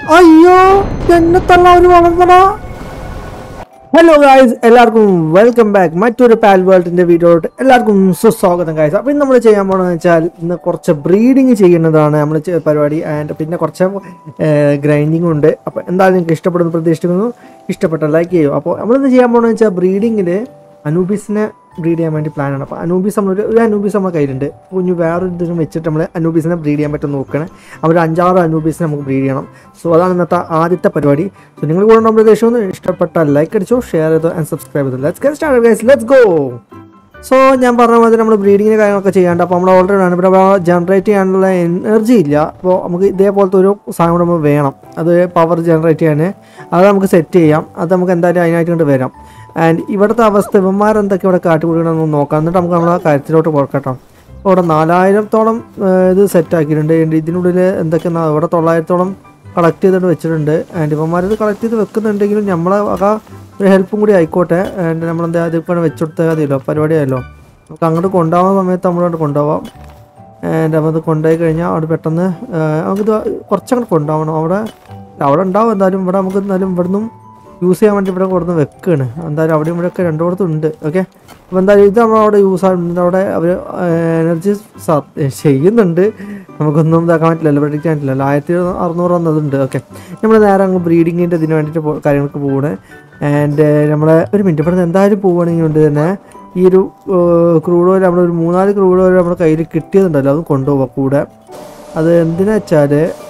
അയ്യോ എന്നെ തള്ള ഒരു വളർന്നടാ ഹലോ ഗായ്സ് എല്ലാവർക്കും വെൽക്കം ബാക്ക് മറ്റൊരു പാൽ വേൾഡിന്റെ വീഡിയോട്ട് എല്ലാവർക്കും സുസ്വാഗതം ഗായ്സ് അപ്പോൾ ഇന്ന് നമ്മൾ ചെയ്യാൻ പോകണമെന്ന് വെച്ചാൽ ഇന്ന് കുറച്ച് ബ്രീഡിങ് ചെയ്യുന്നതാണ് നമ്മൾ പരിപാടി ആൻഡ് പിന്നെ കുറച്ച് ഗ്രൈൻഡിങ് ഉണ്ട് അപ്പോൾ എന്തായാലും നിങ്ങൾക്ക് ഇഷ്ടപ്പെടുന്നു പ്രതീക്ഷിക്കുന്നു ഇഷ്ടപ്പെട്ട ലൈക്ക് ചെയ്യും അപ്പോൾ നമ്മളിന്ന് ചെയ്യാൻ പോകണമെന്ന് വെച്ചാൽ ബ്രീഡിങ്ങിൽ അനൂബിസിനെ ബ്രീഡ് ചെയ്യാൻ വേണ്ടി പ്ലാനാണ് അപ്പോൾ അനൂബിസ് നമ്മൾ ഒരു അനൂബിസ് നമ്മുടെ കയ്യിലുണ്ട് കുഞ്ഞു വേറൊരു ഇതിനും വെച്ചിട്ട് നമ്മൾ അനൂബിസിനെ ബ്രീഡ് ചെയ്യാൻ പറ്റും നോക്കണം അവർ അഞ്ചാറ് അനൂബിസിനെ നമുക്ക് ബ്രീഡ് ചെയ്യണം സോ അതാണ് ഇന്നത്തെ ആദ്യത്തെ പരിപാടി സോ നിങ്ങൾ കൂടെ നമ്മുടെ ഉദ്ദേശം ഇഷ്ടപ്പെട്ട ലൈക്ക് അടിച്ചോ ഷെയർ ചെയ്തോ ആൻഡ് സബ്സ്ക്രൈബ് ചെയ്തോ let's get start guys let's go so ഞാൻ പറഞ്ഞ പോലെ നമ്മൾ ബ്രീഡിങ്ങിന് കാര്യങ്ങളൊക്കെ ചെയ്യാണ്ട് അപ്പോൾ നമ്മൾ ഓൾറെഡി ആണ് ഇവിടെ ജനറേറ്റ് ചെയ്യാനുള്ള എനർജി ഇല്ല അപ്പോൾ നമുക്ക് ഇതേപോലത്തെ ഒരു സാധനം കൂടെ നമുക്ക് വേണം അത് പവർ ജനറേറ്റ് ചെയ്യാൻ അത് നമുക്ക് സെറ്റ് ചെയ്യാം അത് നമുക്ക് എന്തായാലും അതിനായിട്ട് കൊണ്ട് വരാം ആൻഡ് ഇവിടുത്തെ അവസ്ഥ ഇവന്മാരെന്തൊക്കെ ഇവിടെ കാട്ടിക്കൊടുക്കണമെന്ന് നോക്കാം എന്നിട്ട് നമുക്ക് നമ്മളെ കാര്യത്തിലോട്ട് പോകട്ടോ ഇവിടെ നാലായിരത്തോളം ഏഹ്, ഇത് സെറ്റ് ആക്കിയിട്ടുണ്ട് and ഇതിനുള്ളിൽ എന്തൊക്കെ ന- ഇവിടെ തൊള്ളായിരത്തോളം കളക്ട് ചെയ്തിട്ട് വെച്ചിട്ടുണ്ട് ആൻഡ് ഇവന്മാരിത് കളക്ട് ചെയ്ത് വെക്കുന്നുണ്ടെങ്കിലും നമ്മളെ വക ഒരു ഹെൽപ്പും കൂടി ആയിക്കോട്ടെ ആൻഡ് നമ്മളെന്താ അതിപ്പോൾ വെച്ചുകൊടുത്താൽ മതിയല്ലോ പരിപാടിയായല്ലോ നമുക്ക് അങ്ങോട്ട് കൊണ്ടുപോകുന്ന സമയത്ത് നമ്മളോട് കൊണ്ടുപോകാം ആൻഡ് അപ്പോൾ അത് കൊണ്ടുപോയി കഴിഞ്ഞാൽ അവിടെ പെട്ടെന്ന് ഏഹ്, നമുക്കിത് കുറച്ചങ്ങോട്ട് കൊണ്ടുപോകണം അവിടെ അവിടെ ഉണ്ടാവും എന്തായാലും ഇവിടെ നമുക്ക് എന്നാലും ഇവിടുന്നും യൂസ് ചെയ്യാൻ വേണ്ടി ഇവിടെ കൊടുന്ന് വെക്കാണ് എന്തായാലും അവിടെയും ഇവിടെയൊക്കെ രണ്ടിടത്തും ഉണ്ട് ഓക്കെ അപ്പോൾ എന്തായാലും ഇത് നമ്മൾ അവിടെ യൂസ് ആകുന്നുണ്ട് അവിടെ അവർ എനർജി ചെയ്യുന്നുണ്ട് നമുക്കൊന്നും ഇതാക്കാൻ പറ്റില്ലല്ലോ പ്രഡിക്റ്റ് ചെയ്യാൻ പറ്റില്ലല്ലോ ആയിരത്തി അറുന്നൂറ് വന്നതുണ്ട് ഓക്കെ നമ്മൾ നേരെ അങ്ങ് ബ്രീഡിങ്ങിൻ്റെ ഇതിന് വേണ്ടിയിട്ട് പോ- കാര്യങ്ങൾക്ക് പോകണേ ആൻഡ് നമ്മളെ ഒരു മിനിറ്റ് ഇവിടെ എന്തായാലും പോവുകയാണെങ്കിൽ കൊണ്ട് തന്നെ ഈ ഒരു ക്രൂഡ് ഓയിൽ നമ്മളൊരു മൂന്നാല് ക്രൂഡ് ഓയിൽ നമ്മുടെ കയ്യിൽ കിട്ടിയതുണ്ടല്ലോ അത് കൊണ്ടുപോകാം കൂടെ അത് എന്തിനാ വെച്ചാൽ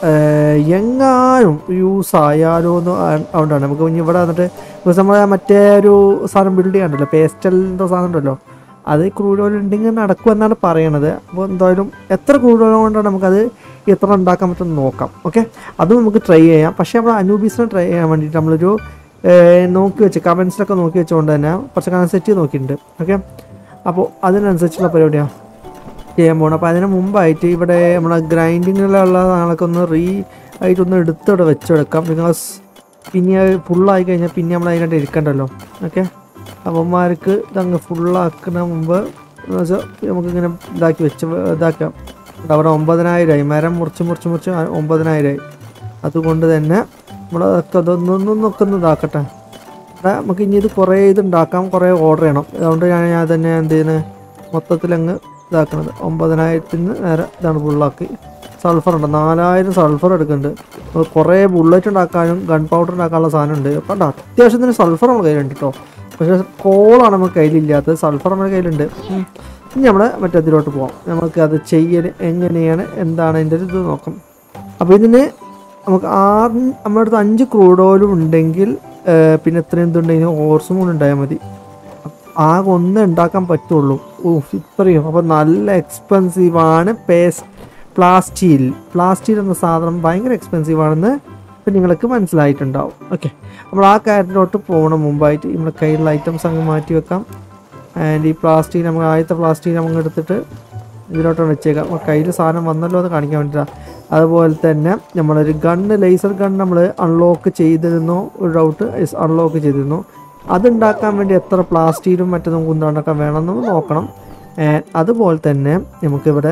എങ്ങാനും യൂസ് ആയാലോ എന്ന് ആ- അതുകൊണ്ടാണ് നമുക്ക് ഇനി ഇവിടെ വന്നിട്ട് ഇപ്പോൾ നമ്മളെ മറ്റേ ഒരു സാധനം ബിൽഡ് ചെയ്യാണ്ടല്ലോ പേസ്റ്റലിൻ്റെ സാധനം ഉണ്ടല്ലോ അത് ക്രൂഡ് ഓയിൽ ഉണ്ടെങ്കിൽ നടക്കുമെന്നാണ് പറയണത് അപ്പോൾ എന്തായാലും എത്ര ക്രൂഡ് ഓയിൽ കൊണ്ടാണ് നമുക്കത് എത്ര ഉണ്ടാക്കാൻ പറ്റുമെന്ന് നോക്കാം ഓക്കെ അതും നമുക്ക് ട്രൈ ചെയ്യാം പക്ഷേ നമ്മൾ അനൂബീസിനെ ട്രൈ ചെയ്യാൻ വേണ്ടിയിട്ട് നമ്മളൊരു ഏഹ്, നോക്കി വെച്ച് കമൻസിലൊക്കെ നോക്കി വെച്ചുകൊണ്ട് തന്നെ കുറച്ച് കമൻറ്റ് സെറ്റ് ചെയ്ത് നോക്കിയിട്ടുണ്ട് ഓക്കെ അപ്പോൾ അതിനനുസരിച്ചുള്ള പരിപാടിയാണ് ചെയ്യാൻ പോകണം അപ്പോൾ അതിന് മുമ്പായിട്ട് ഇവിടെ നമ്മളെ ഗ്രൈൻഡിങ്ങിലുള്ള സാധനങ്ങളൊക്കെ ഒന്ന് റീ ആയിട്ടൊന്ന് എടുത്തിവിടെ വെച്ചെടുക്കാം ബിക്കോസ് പിന്നെ ഫുള്ളായി കഴിഞ്ഞാൽ പിന്നെ നമ്മൾ അതിനായിട്ട് ഇരിക്കണ്ടല്ലോ ഓക്കെ അവന്മാർക്ക് ഇതങ്ങ് ഫുള്ളാക്കുന്ന മുമ്പ് എന്ന് വെച്ചാൽ നമുക്കിങ്ങനെ ഇതാക്കി വെച്ച് ഇതാക്കാം അവിടെ ഒമ്പതിനായിരമായി മരം മുറിച്ച് മുറിച്ച് മുറിച്ച് ഒമ്പതിനായിരമായി അതുകൊണ്ട് തന്നെ നമ്മളതൊക്കെ അതൊന്നൊന്നൊക്കെ ഒന്ന് ഇതാക്കട്ടെ ഇവിടെ നമുക്ക് ഇനി ഇത് കുറേ ഇത് ഉണ്ടാക്കാം കുറേ ഓർഡർ ചെയ്യണം അതുകൊണ്ട് ഞാൻ ഞാൻ തന്നെ എന്ത് ചെയ്യുന്നത് മൊത്തത്തിലങ്ങ് ഇതാക്കണത് ഒമ്പതിനായിരത്തിന് നേരെ ഇതാണ് ഫുള്ളാക്കി സൾഫർ ഉണ്ട് നാലായിരം സൾഫർ എടുക്കുന്നുണ്ട് അപ്പോൾ കുറേ ബുള്ളറ്റ് ഉണ്ടാക്കാനും ഗൺ പൗഡർ ഉണ്ടാക്കാനുള്ള സാധനം ഉണ്ട് അപ്പം ഉണ്ട് അത്യാവശ്യത്തിന് സൾഫർ നമ്മുടെ കയ്യിലുണ്ട് കേട്ടോ പക്ഷേ കോളാണ് നമ്മുടെ കയ്യിലില്ലാത്തത് സൾഫർ നമ്മുടെ കയ്യിലുണ്ട് ഉം. ഇനി നമ്മൾ മറ്റേതിലോട്ട് പോവാം നമുക്ക് അത് ചെയ്യൽ എങ്ങനെയാണ് എന്താണ് അതിൻ്റെ ഒരു ഇത് നോക്കാം അപ്പോൾ ഇതിന് നമുക്ക് ആറ് നമ്മുടെ അടുത്ത് അഞ്ച് ക്രൂഡ് ഓയിലും ഉണ്ടെങ്കിൽ ഏഹ്, പിന്നെ എത്രയും ഇതുണ്ടെങ്കിൽ ഹോർസും കൂടെ ഉണ്ടായാൽ മതി ആകെ ഒന്ന് ഉണ്ടാക്കാൻ പറ്റുള്ളൂ ഓ ഇത്രയും അപ്പോൾ നല്ല എക്സ്പെൻസീവ് ആണ് പേസ് പ്ലാസ്റ്റീൽ പ്ലാസ്റ്റീൽ എന്ന സാധനം ഭയങ്കര എക്സ്പെൻസീവ് ആണെന്ന് ഇപ്പം നിങ്ങൾക്ക് മനസ്സിലായിട്ടുണ്ടാവും ഓക്കെ നമ്മൾ ആ കാര്യത്തിലോട്ട് പോകണം മുമ്പായിട്ട് നമ്മുടെ കയ്യിലുള്ള ഐറ്റംസ് അങ്ങ് മാറ്റി വെക്കാം ആൻഡ് ഈ പ്ലാസ്റ്റിക് നമുക്ക് ആദ്യത്തെ പ്ലാസ്റ്റിക് നമുക്ക് എടുത്തിട്ട് ഇതിലോട്ടാണ് വെച്ചേക്കാം അപ്പോൾ കയ്യിൽ സാധനം വന്നല്ലോ എന്ന് കാണിക്കാൻ വേണ്ടിയിട്ടാണ് അതുപോലെ തന്നെ നമ്മളൊരു ഗണ്ണ് ലേസർ ഗൺ നമ്മൾ അൺലോക്ക് ചെയ്തിരുന്നോ ഒരു ഡൗട്ട് അൺലോക്ക് ചെയ്തിരുന്നു അതുണ്ടാക്കാൻ വേണ്ടി എത്ര പ്ലാസ്റ്റിക്കും മറ്റൊന്നും കുന്താണ്ടൊക്കെ വേണമെന്ന് നോക്കണം And അതുപോലെ തന്നെ നമുക്കിവിടെ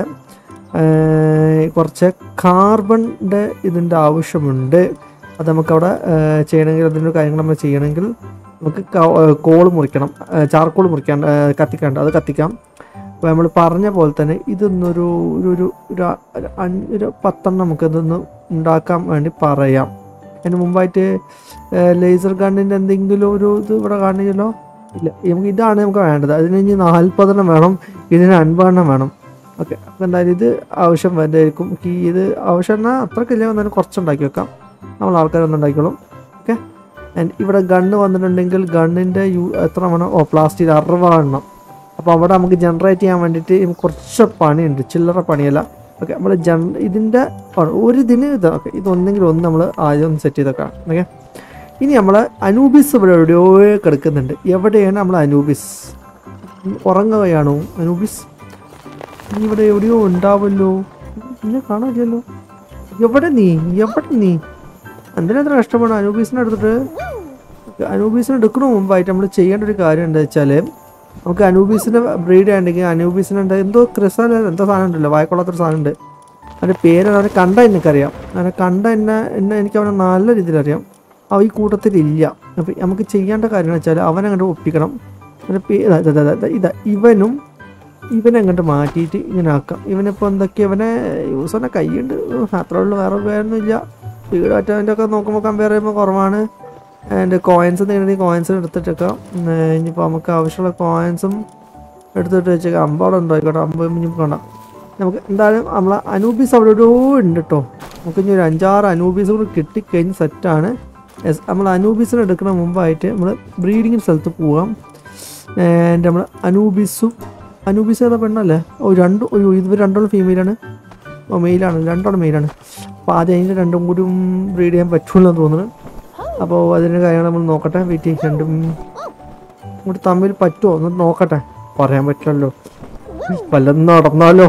ഏർ, കുറച്ച് കാർബണിൻ്റെ ഇതിൻ്റെ ആവശ്യമുണ്ട് അത് നമുക്കവിടെ ഏർ, ചെയ്യണമെങ്കിൽ അതിൻ്റെ കാര്യങ്ങൾ നമ്മൾ ചെയ്യണമെങ്കിൽ നമുക്ക് കോൾ മുറിക്കണം ചാർക്കോൾ മുറിക്കാൻ ഏർ, കത്തിക്കാണ്ട് അത് കത്തിക്കാം അപ്പോൾ നമ്മൾ പറഞ്ഞ പോലെ തന്നെ ഇതൊന്നൊരു ഒരു ഒരു ഒരു അ- ഒരു അഞ്ച് ഒരു പത്തെണ്ണം നമുക്ക് ഇതൊന്ന് ഉണ്ടാക്കാൻ വേണ്ടി പറയാം അതിന് മുമ്പായിട്ട് ലേസർ ഗണ്ണിൻ്റെ എന്തെങ്കിലും ഒരു ഇത് ഇവിടെ കാണില്ലല്ലോ ഇല്ല നമുക്ക് ഇതാണ് നമുക്ക് വേണ്ടത് അതിന് ഇനി നാൽപ്പതെണ്ണം വേണം ഇതിന് അൻപതെണ്ണം വേണം ഓക്കെ അപ്പോൾ എന്തായാലും ഇത് ആവശ്യം വരുന്നതായിരിക്കും ഈ ഇത് ആവശ്യം എന്നാൽ അത്രക്കില്ല എന്നാലും കുറച്ചുണ്ടാക്കി വെക്കാം നമ്മൾ ആൾക്കാരൊന്നും ഉണ്ടാക്കിക്കോളും ഓക്കെ ആൻഡ് ഇവിടെ ഗണ്ണ് വന്നിട്ടുണ്ടെങ്കിൽ ഗണ്ണിൻ്റെ യു എത്ര വേണം ഓ പ്ലാസ്റ്റിക് അറുപതെണ്ണം അപ്പോൾ അവിടെ നമുക്ക് ജനറേറ്റ് ചെയ്യാൻ വേണ്ടിയിട്ട് നമുക്ക് കുറച്ച് പണിയുണ്ട് ചില്ലറ പണിയല്ല ഓക്കെ നമ്മൾ ജൻ ഇതിൻ്റെ ഒരു ഇതിന് ഇത് ഓക്കെ ഇതൊന്നെങ്കിലും ഒന്ന് നമ്മൾ ആദ്യം ഒന്ന് സെറ്റ് ചെയ്തൊക്കെ ഓക്കെ ഇനി നമ്മൾ അനൂബിസ് ഇവിടെ എവിടെയോ കിടക്കുന്നുണ്ട് എവിടെയാണ് നമ്മൾ അനൂബിസ് ഉറങ്ങുകയാണോ അനൂബിസ് നീ ഇവിടെ എവിടെയോ ഉണ്ടാവുമല്ലോ പിന്നെ കാണാനില്ലല്ലോ എവിടെ നീ എവിടെ നീ എന്തിനെത്ര കഷ്ടപ്പെടണം അനൂബീസിനെ എടുത്തിട്ട് അനൂബീസിനെ എടുക്കണ മുമ്പായിട്ട് നമ്മൾ ചെയ്യേണ്ട ഒരു കാര്യം എന്താ വെച്ചാൽ നമുക്ക് അനൂബീസിനെ ബ്രീഡ് ചെയ്യണമെങ്കിൽ അനൂബീസിനെ ഉണ്ട് എന്തോ ക്രിസാല എന്തോ സാധനം ഉണ്ടല്ലോ വായക്കൊള്ളാത്തൊരു സാധനം ഉണ്ട് അവൻ്റെ പേര് അവനെ കണ്ട എനിക്കറിയാം അവനെ കണ്ട എന്നെ എന്നെ എനിക്ക് അവനെ നല്ല രീതിയിൽ അറിയാം അവ ഈ കൂട്ടത്തിലില്ല അപ്പം നമുക്ക് ചെയ്യേണ്ട കാര്യം എന്ന് വെച്ചാൽ അവനെ അങ്ങോട്ട് ഒപ്പിക്കണം അവൻ്റെ പേ ഇതാ ഇതാ, ഇതാ, ഇതാ, ഇതാ ഇവനും ഇവനെ അങ്ങോട്ട് മാറ്റിയിട്ട് ഇങ്ങനെ ആക്കാം ഇവനിപ്പോൾ എന്തൊക്കെ ഇവനെ യൂസറിനെ കൈയുണ്ട് അത്ര ഉള്ളു വേറെ വേറൊന്നും ഇല്ല വീട് മറ്റവൻ്റെ ഒക്കെ നോക്കുമ്പോൾ കമ്പയർ ചെയ്യുമ്പോൾ കുറവാണ് അതിൻ്റെ കോയിൻസ് നേടി കോയിൻസ് എടുത്തിട്ടേക്കാം ഉം, ഇനിയിപ്പോൾ നമുക്ക് ആവശ്യമുള്ള കോയിൻസും എടുത്തിട്ട് വെച്ചേക്കാം അമ്പവിടെ ഉണ്ടോ ആയിക്കോട്ടെ അമ്പത് ഇനിയിപ്പോൾ വേണ്ട നമുക്ക് എന്തായാലും നമ്മളെ അനൂബീസ് അവിടെ എവിടെയോ ഉണ്ട് കേട്ടോ നമുക്ക് ഇനി ഒരു അഞ്ചാറ് അനൂബീസ് കൂടി കിട്ടിക്കഴിഞ്ഞ് സെറ്റാണ് യെസ് നമ്മൾ അനൂബീസിനെ എടുക്കുന്ന മുമ്പായിട്ട് നമ്മൾ ബ്രീഡിങ്ങിന് സ്ഥലത്ത് പോവാം ആൻഡ് നമ്മൾ അനൂബിസും അനൂബിസ് ഏതാ പെണ്ണല്ലേ ഓ രണ്ടും അയ്യോ ഇത് രണ്ടോളം ഫീമെയിലാണ് ഓ മെയിലാണ് രണ്ടോളം മെയിലാണ് അപ്പോൾ ആദ്യം അതിൻ്റെ രണ്ടും കൂടി ബ്രീഡ് ചെയ്യാൻ പറ്റുള്ളൂ എന്ന് തോന്നുന്നു അപ്പോൾ അതിൻ്റെ കാര്യങ്ങൾ നമ്മൾ നോക്കട്ടെ വെയിറ്റ് ചെയ്യും രണ്ടും കൂടി തമ്മിൽ പറ്റുമോ ഒന്ന് നോക്കട്ടെ പറയാൻ പറ്റില്ലല്ലോ വല്ലതും നടന്നാലോ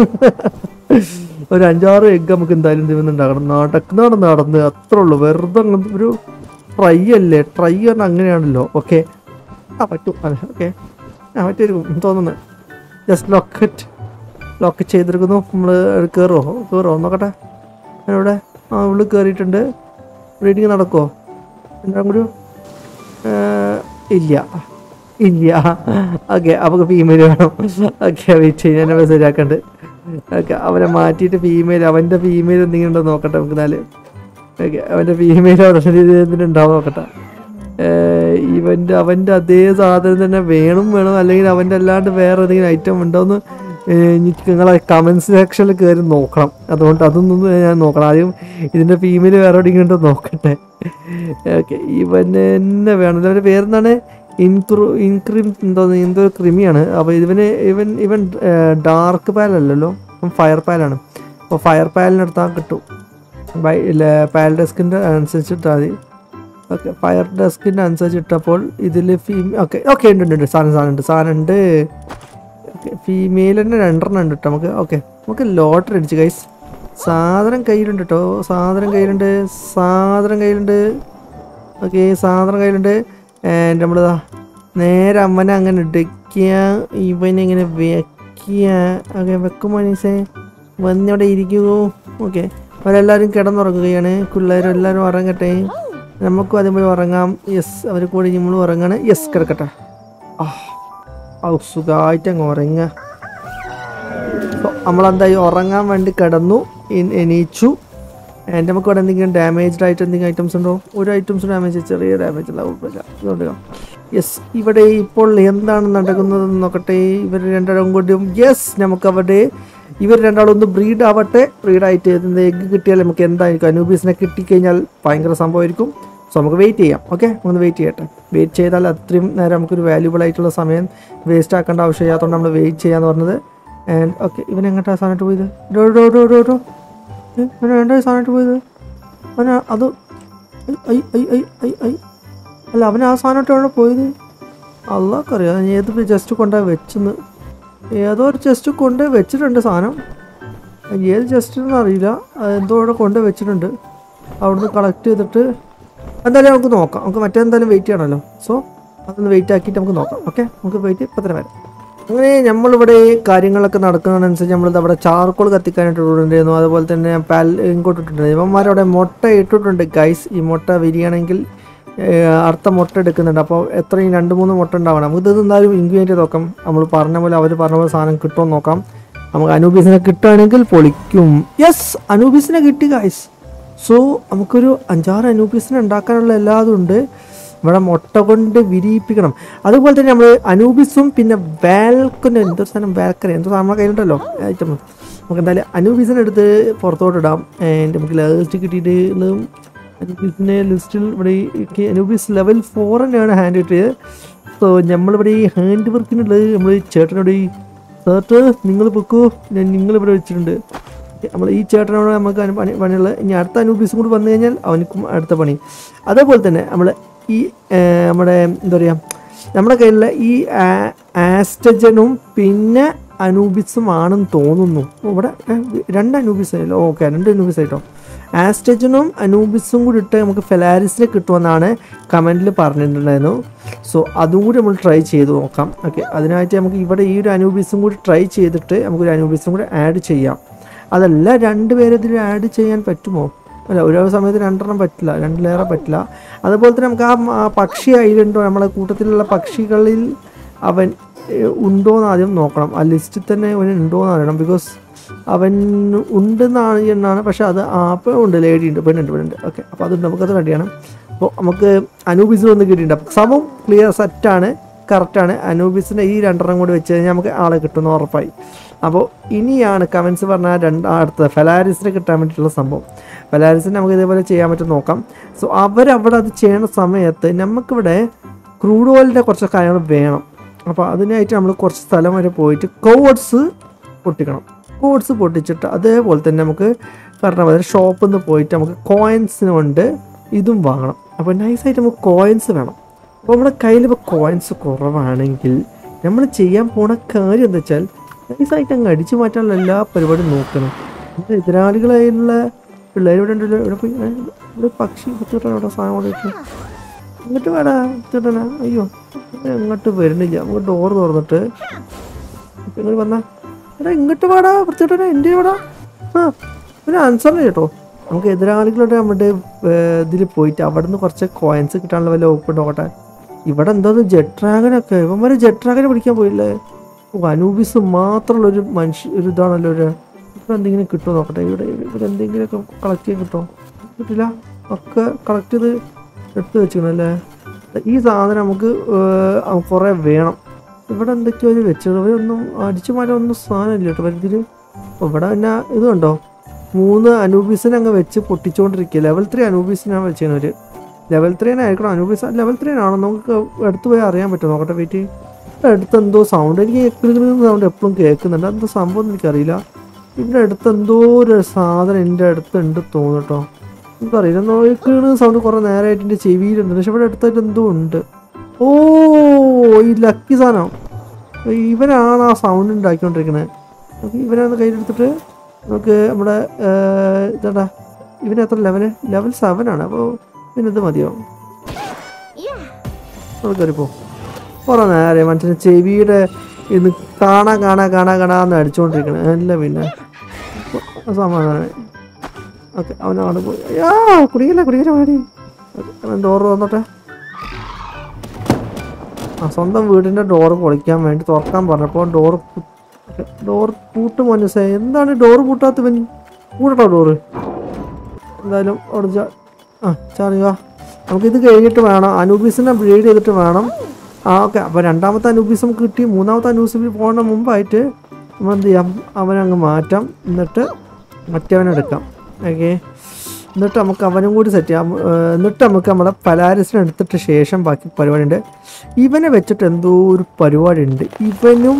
ഒരു അഞ്ചാറ് എഗ് നമുക്ക് എന്തായാലും ദിവസം ഉണ്ടാക്കണം നടക്കുന്നാണ് നടന്ന് അത്രേ ഉള്ളൂ വെറുതെ അങ്ങ് ഒരു ട്രൈ അല്ലേ ട്രൈ പറഞ്ഞാൽ അങ്ങനെയാണല്ലോ ഓക്കെ ആ പറ്റും അതെ ഓക്കെ ആ പറ്റുമായിരിക്കും തോന്നുന്നു ജസ്റ്റ് ലോക്കറ്റ് ലോക്ക് ചെയ്തെടുക്കുന്നു നമ്മൾ കയറുമോ കയറുമോ നോക്കട്ടെ ഞാനിവിടെ ആ ഉള്ളിൽ കയറിയിട്ടുണ്ട് റീഡിങ് നടക്കുമോ എന്താ കൂടി ഇല്ല ഇല്ല ഓക്കെ നമുക്ക് ഫീമെയിൽ വേണം ഓക്കെ വെയിറ്റ് ചെയ്യും ഞാൻ മെസ്സേജ് ആക്കണ്ട് ഓക്കെ അവനെ മാറ്റിയിട്ട് ഫീമെയിൽ അവൻ്റെ ഫീമെയിൽ എന്തെങ്കിലും ഉണ്ടോ നോക്കട്ടെ നമുക്ക് നാല് ഓക്കെ അവൻ്റെ ഫീമെയിൽ എന്തിനുണ്ടാവും നോക്കട്ടെ ഏഹ് ഇവൻ്റെ അവൻ്റെ അതേ സാധനം തന്നെ വേണം വേണം അല്ലെങ്കിൽ അവൻ്റെ അല്ലാണ്ട് വേറെ ഏതെങ്കിലും ഐറ്റം ഉണ്ടോയെന്ന് നിങ്ങളെ കമൻറ്റ് സെക്ഷനിൽ കയറി നോക്കണം അതുകൊണ്ട് അതൊന്നും ഞാൻ നോക്കണം ആദ്യം ഇതിൻ്റെ ഫീമെയിൽ വേറെ എവിടെയെങ്കിലും ഉണ്ടോ നോക്കട്ടെ ഓക്കെ ഇവന് തന്നെ വേണം അവൻ്റെ പേരെന്താണ് ഇൻക്രു ഇൻക്രിം എന്തോ എന്തോ ഒരു കൃമിയാണ് അപ്പോൾ ഇവന് ഇവൻ ഇവൻ ഡാർക്ക് പാലല്ലല്ലോ ഫയർ പാലാണ് അപ്പോൾ ഫയർ പാലിനെടുത്താൽ കിട്ടും ബൈ പാൽ ഡെസ്കിൻ്റെ അനുസരിച്ചിട്ടാൽ മതി ഓക്കെ ഫയർ ഡെസ്കിൻ്റെ അനുസരിച്ച് ഇട്ടപ്പോൾ ഇതിൽ ഫീ ഓക്കെ ഓക്കെ ഉണ്ട് ഉണ്ട് ഉണ്ട് സാധനം സാധനം ഉണ്ട് സാധനം ഉണ്ട് ഓക്കെ ഫീമെയിൽ തന്നെ രണ്ടെണ്ണം ഉണ്ട് കേട്ടോ നമുക്ക് ഓക്കെ നമുക്ക് ലോട്ടറി അടിച്ച് ഗൈസ് സാധനം കയ്യിലുണ്ട് കേട്ടോ സാധനം കയ്യിലുണ്ട് സാധനം കയ്യിലുണ്ട് ഓക്കെ സാധനം കയ്യിലുണ്ട് ആൻഡ് നമ്മളിതാ നേരെ അമ്മനെ അങ്ങനെ ഇടിക്കുക ഇവനെ ഇങ്ങനെ വെക്കുക ഓക്കെ വെക്കും മനീസേ വന്നിവിടെ ഇരിക്കുമോ ഓക്കെ അവരെല്ലാവരും കിടന്നുറങ്ങുകയാണ് പിള്ളേരും എല്ലാവരും ഉറങ്ങട്ടെ നമുക്കും അതേപോലെ ഉറങ്ങാം യെസ് അവർ കൂടി നമ്മളും ഉറങ്ങാണ് യെസ് കിടക്കട്ടെ ആ ഔ സുഖമായിട്ട് അങ്ങ് ഉറങ്ങുക So, നമ്മളെന്തായി ഉറങ്ങാൻ വേണ്ടി കിടന്നു ഇൻ- എണീച്ചു ആൻഡ് നമുക്ക് ഇവിടെ എന്തെങ്കിലും ഡാമേജ്ഡ് ആയിട്ട് എന്തെങ്കിലും ഐറ്റംസ് ഉണ്ടോ ഒരു ഐറ്റംസ് ഡാമേജ് ചെറിയ ഡാമേജ് അല്ല കുഴപ്പമില്ല അതുകൊണ്ട് യെസ് ഇവിടെ ഇപ്പോൾ എന്താണ് നടക്കുന്നതെന്ന് നോക്കട്ടെ ഇവർ രണ്ടാളും കൊണ്ടും യെസ് നമുക്ക് അവിടെ ഇവർ രണ്ടാളും ഒന്ന് ബ്രീഡ് ആവട്ടെ ബ്രീഡായിട്ട് എഗ് കിട്ടിയാൽ നമുക്ക് എന്തായിരിക്കും അനൂബീസിനെ കിട്ടിക്കഴിഞ്ഞാൽ ഭയങ്കര സംഭവമായിരിക്കും സോ നമുക്ക് വെയിറ്റ് ചെയ്യാം ഓക്കെ ഒന്ന് വെയിറ്റ് ചെയ്യട്ടെ വെയിറ്റ് ചെയ്താൽ അത്രയും നേരം നമുക്കൊരു വാല്യൂബിൾ ആയിട്ടുള്ള സമയം വേസ്റ്റ് ആക്കേണ്ട ആവശ്യമില്ലാത്തതുകൊണ്ട് നമ്മൾ വെയിറ്റ് ചെയ്യാന്ന് പറഞ്ഞത് ആൻഡ് ഓക്കെ ഇവൻ എങ്ങോട്ടാണ് സാധനമായിട്ട് പോയത് ഡോ ഡോ ഡോ ഡോ ഡോ ഏ, ഇവൻ എങ്ങോട്ടാണ് സാധനമായിട്ട് പോയത് അവന് അത് ഐ ഐ ഐ ഐ ഐ അല്ല അവൻ ആ സാധനമായിട്ട് എവിടെ പോയത് അള്ളാഹ്ക്കറിയാം ഞാൻ ഏത് ജസ്റ്റ് കൊണ്ടുപോയി വെച്ചെന്ന് ഏതോ ഒരു ജസ്റ്റ് കൊണ്ടുപോയി വെച്ചിട്ടുണ്ട് സാധനം അത് ഏത് ജസ്റ്റ് എന്ന് അറിയില്ല അത് എന്തോ അവിടെ കൊണ്ടുപോയി വെച്ചിട്ടുണ്ട് അവിടുന്ന് കളക്ട് ചെയ്തിട്ട് എന്തായാലും നമുക്ക് നോക്കാം നമുക്ക് മറ്റേന്തായാലും വെയിറ്റ് ചെയ്യണമല്ലോ സോ അതൊന്ന് വെയിറ്റ് ആക്കിയിട്ട് നമുക്ക് നോക്കാം ഓക്കെ നമുക്ക് വെയിറ്റ് ഇപ്പം തന്നെ വരാം അങ്ങനെ നമ്മളിവിടെ ഈ കാര്യങ്ങളൊക്കെ നടക്കുന്നതിനനുസരിച്ച് നമ്മൾ അവിടെ ചാർക്കോൾ കത്തിക്കാനായിട്ട് ഇട്ടിട്ടുണ്ടായിരുന്നു അതുപോലെ തന്നെ പാൽ ഇങ്ങോട്ട് ഇട്ടിട്ടുണ്ട് ഇവന്മാരവിടെ മുട്ട ഇട്ടിട്ടുണ്ട് ഗൈസ് ഈ മുട്ട വിരിയണമെങ്കിൽ ഏഹ്, അടുത്ത മുട്ട എടുക്കുന്നുണ്ട് അപ്പോൾ എത്രയും രണ്ട് മൂന്ന് മുട്ട ഉണ്ടാവണം നമുക്ക് ഇത് എന്തായാലും ഇൻക്യുബേറ്റ് ചെയ്ത് നോക്കാം നമ്മൾ പറഞ്ഞ പോലെ അവർ പറഞ്ഞ പോലെ സാധനം കിട്ടുമോ എന്ന് നോക്കാം നമുക്ക് അനൂബീസിനെ കിട്ടുകയാണെങ്കിൽ പൊളിക്കും യെസ് അനൂബീസിനെ കിട്ടി ഗൈസ് സോ നമുക്കൊരു അഞ്ചാറ് അനൂബീസിനെ ഉണ്ടാക്കാനുള്ള എല്ലാതും ഉണ്ട് ഇവിടെ മുട്ട കൊണ്ട് വിരിയിപ്പിക്കണം അതുപോലെ തന്നെ നമ്മൾ അനൂബിസും പിന്നെ വാൽക്കുന്ന എന്തോ സാധനം വാൽക്കര എന്തോ സാധനം നമ്മുടെ കയ്യിലുണ്ടല്ലോ ഐറ്റം നമുക്ക് എന്തായാലും അനൂബിസിനെ എടുത്ത് പുറത്തോട്ട് ഇടാം ആൻഡ് നമുക്ക് ലാസ്റ്റ് കിട്ടിയിട്ട് അനൂബിസിൻ്റെ ലിസ്റ്റിൽ ഇവിടെ ഈ അനൂബിസ് ലെവൽ ഫോർ തന്നെയാണ് ഹാൻഡ് കിട്ടിയത് സോ നമ്മളിവിടെ ഈ ഹാൻഡ് വർക്കിനുള്ളത് നമ്മൾ ചേട്ടനോട് ഈ ചേർട്ട് നിങ്ങൾ പൊക്കോ ഞാൻ നിങ്ങളിവിടെ വെച്ചിട്ടുണ്ട് നമ്മൾ ഈ ചേട്ടനോട് നമുക്ക് അനു- പണി പണിയുള്ളത് ഇനി അടുത്ത അനൂപീസും കൂടി വന്നു കഴിഞ്ഞാൽ അവനക്കും അടുത്ത പണി അതേപോലെ തന്നെ നമ്മൾ ഈ ആ, നമ്മുടെ എന്താ പറയുക നമ്മുടെ കയ്യിലുള്ള ഈ ആ- ആസ്റ്റജനും പിന്നെ അനൂബിസും ആണെന്ന് തോന്നുന്നു ഓ, ഇവിടെ ഏ, രണ്ട് അനൂബിസ് ആയല്ലോ ഓക്കെ രണ്ട് അനൂബിസ് ആയിട്ടോ ആസ്റ്റജനും അനൂബിസും കൂടി ഇട്ട് നമുക്ക് ഫെലാരിസിനെ കിട്ടുമെന്നാണ് കമൻറ്റിൽ പറഞ്ഞിട്ടുണ്ടായിരുന്നു സോ അതും കൂടി നമ്മൾ ട്രൈ ചെയ്ത് നോക്കാം ഓക്കെ അതിനായിട്ട് നമുക്ക് ഇവിടെ ഈ ഒരു അനൂബിസും കൂടി ട്രൈ ചെയ്തിട്ട് നമുക്കൊരു അനൂബിസും കൂടി ആഡ് ചെയ്യാം അതല്ല രണ്ട് പേരെ ഇതിൽ ആഡ് ചെയ്യാൻ പറ്റുമോ അല്ല ഒരു സമയത്ത് രണ്ടെണ്ണം പറ്റില്ല രണ്ടിലേറെ പറ്റില്ല അതുപോലെ തന്നെ നമുക്ക് ആ മ- ആ പക്ഷി അതിലുണ്ടോ നമ്മളെ കൂട്ടത്തിലുള്ള പക്ഷികളിൽ അവൻ ഏഹ്, ഉണ്ടോയെന്ന് ആദ്യം നോക്കണം ആ ലിസ്റ്റിൽ തന്നെ അവൻ ഉണ്ടോയെന്ന് അറിയണം ബിക്കോസ് അവൻ ഉണ്ടെന്നാണ് എന്നാണ് പക്ഷെ അത് ആ അപ്പോൾ ഉണ്ട് ലേഡി ഉണ്ട് പെണ്ണുണ്ട് പെണ്ണുണ്ട് ഓക്കെ അപ്പോൾ അതുണ്ട് നമുക്കത് റെഡിയാണ് അപ്പോൾ നമുക്ക് അനൂബിസിന് ഒന്ന് കിട്ടിയിട്ടുണ്ട് അപ്പോൾ സമം ക്ലിയർ സെറ്റാണ് കറക്റ്റാണ് അനൂബിസിൻ്റെ ഈ രണ്ടെണ്ണം കൂടി വെച്ച് കഴിഞ്ഞാൽ നമുക്ക് ആളെ കിട്ടുമെന്ന് ഉറപ്പായി അപ്പോൾ ഇനിയാണ് കമൻസ് പറഞ്ഞ രണ്ട് അടുത്ത ഫെലാരിസിനെ കിട്ടാൻ വേണ്ടിയിട്ടുള്ള സംഭവം ഫെലാരിസിനെ നമുക്ക് ഇതേപോലെ ചെയ്യാൻ പറ്റും നോക്കാം സോ അവരവിടെ അത് ചെയ്യുന്ന സമയത്ത് നമുക്കിവിടെ ക്രൂഡ് ഓയിലിൻ്റെ കുറച്ച് കാര്യങ്ങൾ വേണം അപ്പോൾ അതിനായിട്ട് നമ്മൾ കുറച്ച് സ്ഥലം വരെ പോയിട്ട് കോഡ്സ് പൊട്ടിക്കണം കോഡ്സ് പൊട്ടിച്ചിട്ട് അതേപോലെ തന്നെ നമുക്ക് പറഞ്ഞ പോലെ ഷോപ്പിൽ നിന്ന് പോയിട്ട് നമുക്ക് കോയിൻസിന് കൊണ്ട് ഇതും വാങ്ങണം അപ്പോൾ നൈസായിട്ട് നമുക്ക് കോയിൻസ് വേണം അപ്പോൾ നമ്മുടെ കയ്യിൽ ഇപ്പോൾ കോയിൻസ് കുറവാണെങ്കിൽ നമ്മൾ ചെയ്യാൻ പോണ കാര്യം എന്താ വെച്ചാൽ നൈസായിട്ട് അങ്ങ് അടിച്ചു മാറ്റാനുള്ള എല്ലാ പരിപാടിയും നോക്കണം ഇത് എതിരാളികളായുള്ള പിള്ളേർ ഇവിടെ ഉണ്ടല്ലോ ഇവിടെ പോയി ഏ, ഇവിടെ പക്ഷി കുത്തിട്ടാണ് ഇവിടെ സാധനം കൊണ്ടിട്ട് ഇങ്ങോട്ട് വേടാ കുത്തിട്ടനാ അയ്യോ ഇത് ഇങ്ങോട്ട് വരുന്നില്ല നമുക്ക് ഡോർ തുറന്നിട്ട് ഇങ്ങോട്ട് വന്നാ എടാ ഇങ്ങോട്ട് വാടാ വൃത്തിട്ടനാ എൻ്റെ വാടാ ആ ഒരു ആൻസർ കേട്ടോ നമുക്ക് എതിരാളികളുടെ നമ്മുടെ ഇതിൽ പോയിട്ട് അവിടെ നിന്ന് കുറച്ച് കോയിൻസ് കിട്ടാനുള്ള വല്ല ഓപ്പൺ നോക്കട്ടെ ഇവിടെ എന്തോ ജെറ്റ് ഡ്രാഗനൊക്കെ ഇവന്മാര് ജെറ്റ് ഡ്രാഗനെ പിടിക്കാൻ പോയില്ലേ ഓ, അനൂബിസ് മാത്രമുള്ള ഒരു മനുഷ്യ ഒരു ഇതാണല്ലോ ഒരു ഇവിടെ എന്തെങ്കിലും കിട്ടുമോ നോക്കട്ടെ ഇവിടെ ഇവിടെ എന്തെങ്കിലുമൊക്കെ കളക്ട് ചെയ്യാൻ കിട്ടുമോ കിട്ടില്ല ഒക്കെ കളക്ട് ചെയ്ത് എടുത്ത് വെച്ചിക്കണല്ലേ ഈ സാധനം നമുക്ക് ഏർ, കുറേ വേണം ഇവിടെ എന്തൊക്കെയോ ഒരു വെച്ചത് ഇവരൊന്നും അടിച്ചു മാറ്റാൻ ഒന്നും സാധനമില്ല കേട്ടോ വരുതിൽ ഇവിടെ പിന്നെ ഇത് കണ്ടോ മൂന്ന് അനൂബീസിനെ അങ്ങ് വെച്ച് പൊട്ടിച്ചുകൊണ്ടിരിക്കുക ലെവൽ ത്രീ അനൂബീസിനാണ് വെച്ചവര് ലെവൽ ത്രീനെ ആയിരിക്കണം അനൂബീസ് ലെവൽ ത്രീ ആണോ നമുക്ക് എടുത്തു പോയി അറിയാൻ പറ്റും നോക്കട്ടെ വെയിറ്റ് ഇവിടെ അടുത്ത് എന്തോ സൗണ്ട് എനിക്ക് സൗണ്ട് എപ്പോഴും കേൾക്കുന്നുണ്ട് എന്താ സംഭവം എന്ന് എനിക്കറിയില്ല ഇവിടെ അടുത്ത് എന്തോ ഒരു സാധനം എൻ്റെ അടുത്തുണ്ട് തോന്നുട്ടോ എനിക്കറിയില്ല നോക്കുന്ന സൗണ്ട് കുറേ നേരമായിട്ട് എൻ്റെ ചെവിയിലുണ്ട് പക്ഷെ ഇവിടെ അടുത്തായിട്ട് എന്തോ ഉണ്ട് ഓ ഈ ലക്കി സാധനം ഇവനാണ് ആ സൗണ്ട് ഉണ്ടാക്കിക്കൊണ്ടിരിക്കുന്നത് നമുക്ക് ഇവനൊന്ന് കയ്യിലെടുത്തിട്ട് നമുക്ക് നമ്മുടെ ഏർ, ഇതാ ഇവന് എത്ര ലെവല് ലെവൽ സെവൻ ആണ് അപ്പോൾ പിന്നെ ഇത് മതിയോ നമുക്ക് കയറിപ്പോ കുറേ നേരം മനുഷ്യന് ചെവിയുടെ ഇന്ന് കാണാ കാണാ കാണാ കാണാന്ന് അടിച്ചുകൊണ്ടിരിക്കണേ അല്ല പിന്നെ സമാധാനം ഓക്കെ അവനവിടെ പോയി അയ്യാ കുടിക്കല കുടിക്കല പാടി ഡോറ് തുറന്നോട്ടെ ആ സ്വന്തം വീടിൻ്റെ ഡോറ് പൊളിക്കാൻ വേണ്ടി തുറക്കാൻ പറഞ്ഞപ്പോൾ ഡോറ് ഡോർ പൂട്ട് മനസ്സേ എന്താണ് ഡോറ് പൂട്ടാത്ത പിന്നെ പൂട്ടട്ടോ ഡോറ് എന്തായാലും അവിടെ ചാ- ആ ചാറി വാ നമുക്കിത് കഴിഞ്ഞിട്ട് വേണം അനൂബീസിനെ ബ്രീഡ് ചെയ്തിട്ട് വേണം ആ ഓക്കെ അപ്പോൾ രണ്ടാമത്തെ അനൂബീസ് നമുക്ക് കിട്ടി മൂന്നാമത്തെ അനൂബീസ് പോകുന്ന മുമ്പായിട്ട് നമ്മൾ എന്ത് ചെയ്യാം അവനങ്ങ് മാറ്റാം എന്നിട്ട് മറ്റവനെടുക്കാം ഓക്കെ എന്നിട്ട് നമുക്ക് അവനും കൂടി സെറ്റ് ചെയ്യാം ഏർ എന്നിട്ട് നമുക്ക് നമ്മളെ പലാരസിനെ എടുത്തിട്ട് ശേഷം ബാക്കി പരിപാടിയുണ്ട് ഇവനെ വെച്ചിട്ട് എന്തോ ഒരു പരിപാടി ഉണ്ട് ഇവനും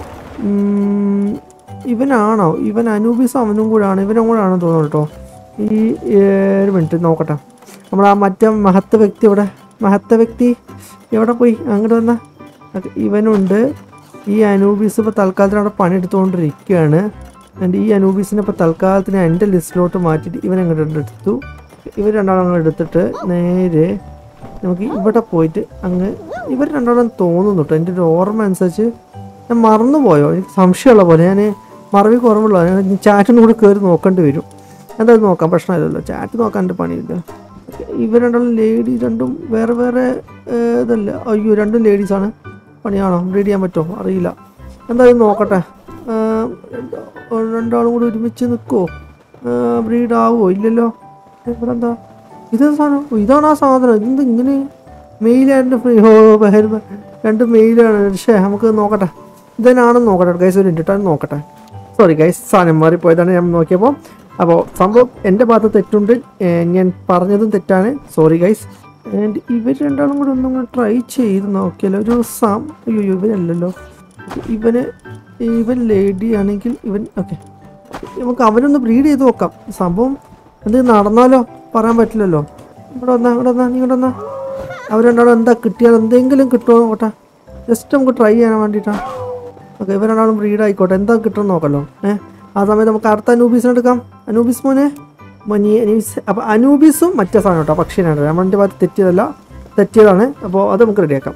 ഉം, ഇവനാണോ ഇവൻ അനൂബിസ് അവനും കൂടാണ് ഇവനും കൂടാണെന്ന് തോന്നുന്നു കേട്ടോ ഈ ഏ, ഒരു മിനിറ്റ് നോക്കട്ടെ നമ്മൾ ആ മറ്റേ മഹത്വ വ്യക്തി ഇവിടെ മഹത്വ വ്യക്തി എവിടെ പോയി അങ്ങോട്ട് വന്ന ഇവനുണ്ട് ഈ അനൂബീസ് ഇപ്പോൾ തൽക്കാലത്തിന് അവിടെ പണിയെടുത്തുകൊണ്ടിരിക്കുകയാണ് എൻ്റെ ഈ അനൂബീസിനെ ഇപ്പോൾ തൽക്കാലത്തിന് എൻ്റെ ലിസ്റ്റിലോട്ട് മാറ്റിയിട്ട് ഇവൻ അങ്ങോട്ട് എടുത്തു ഇവർ രണ്ടാളും അങ്ങോട്ട് എടുത്തിട്ട് നേരെ നമുക്ക് ഇവിടെ പോയിട്ട് അങ്ങ് ഇവർ രണ്ടാളും തോന്നുന്നു കേട്ടോ എൻ്റെ ഒരു ഓർമ്മ അനുസരിച്ച് ഞാൻ മറന്നുപോയോ എനിക്ക് സംശയമുള്ള പോലെ ഞാൻ മറവി കുറവുള്ള ഞാൻ ചാറ്റിനും കൂടെ കയറി നോക്കേണ്ടി വരും എന്തായാലും നോക്കാം പ്രശ്നമില്ലല്ലോ ചാറ്റ് നോക്കാൻ എൻ്റെ പണിയില്ല ഇവർ രണ്ടാളും ലേഡി രണ്ടും വേറെ വേറെ ഏർ, ഇതല്ല അയ്യോ രണ്ടും ലേഡീസാണ് പണിയാണോ ബ്രീഡ് ചെയ്യാൻ പറ്റുമോ അറിയില്ല എന്തായാലും നോക്കട്ടെ ഏർ, രണ്ടാളും കൂടി ഒരുമിച്ച് നിൽക്കുമോ ബ്രീഡ് ആവുമോ ഇല്ലല്ലോ ഇവിടെ എന്താ ഇതെന്താ സാധനം ഓ, ഇതാണ് ആ സാധനം ഇതെന്താ ഇങ്ങനെ മെയിലായിരുന്നു ഫ്രീ ഹോ ബഹരുമ രണ്ട് മെയിലാണ് പക്ഷേ നമുക്ക് നോക്കട്ടെ ഇതന്നാണെന്ന് നോക്കട്ടെ ഗൈസ് ഒരു ഇട്ടിട്ടാണ് നോക്കട്ടെ സോറി ഗൈസ് സാധനം മാറിപ്പോയതാണ് ഞാൻ നോക്കിയപ്പോൾ അപ്പോൾ സംഭവം എൻ്റെ ഭാഗത്ത് തെറ്റുണ്ട് ഏ, ഞാൻ പറഞ്ഞതും തെറ്റാണ് സോറി ഗൈസ് ആൻഡ് ഇവർ രണ്ടാളും കൂടെ ഒന്നും കൂടെ ട്രൈ ചെയ്ത് നോക്കിയല്ലോ ഒരു സാം അയ്യോ ഇവനല്ലല്ലോ ഇവന് ഇവൻ ലേഡി ആണെങ്കിൽ ഇവൻ ഓക്കെ നമുക്ക് അവനൊന്ന് ബ്രീഡ് ചെയ്ത് നോക്കാം സംഭവം എന്ത് നടന്നാലോ പറയാൻ പറ്റില്ലല്ലോ ഇവിടെ വന്നാ ഇവിടെ വന്നാ നീ ഇവിടെ വന്നാ അവർ രണ്ടാളും എന്താ കിട്ടിയാൽ എന്തെങ്കിലും കിട്ടുമോ നോക്കട്ടെ ജസ്റ്റ് നമുക്ക് ട്രൈ ചെയ്യാൻ വേണ്ടിയിട്ടാണ് ഓക്കെ ഇവർ രണ്ടാളും ബ്രീഡ് ആയിക്കോട്ടെ എന്താ കിട്ടുമെന്ന് നോക്കല്ലോ ഏഹ് ആ സമയത്ത് നമുക്ക് അടുത്ത അനൂബീസിനെ എടുക്കാം അനൂബീസ് മോനെ മനി അനൂബീസ് അപ്പോൾ അനൂബീസും മറ്റേ സാധനം കേട്ടോ പക്ഷിനാണ് രമണിൻ്റെ ഭാഗത്ത് തെറ്റിയതല്ല തെറ്റിയതാണ് അപ്പോൾ അത് നമുക്ക് റെഡിയാക്കാം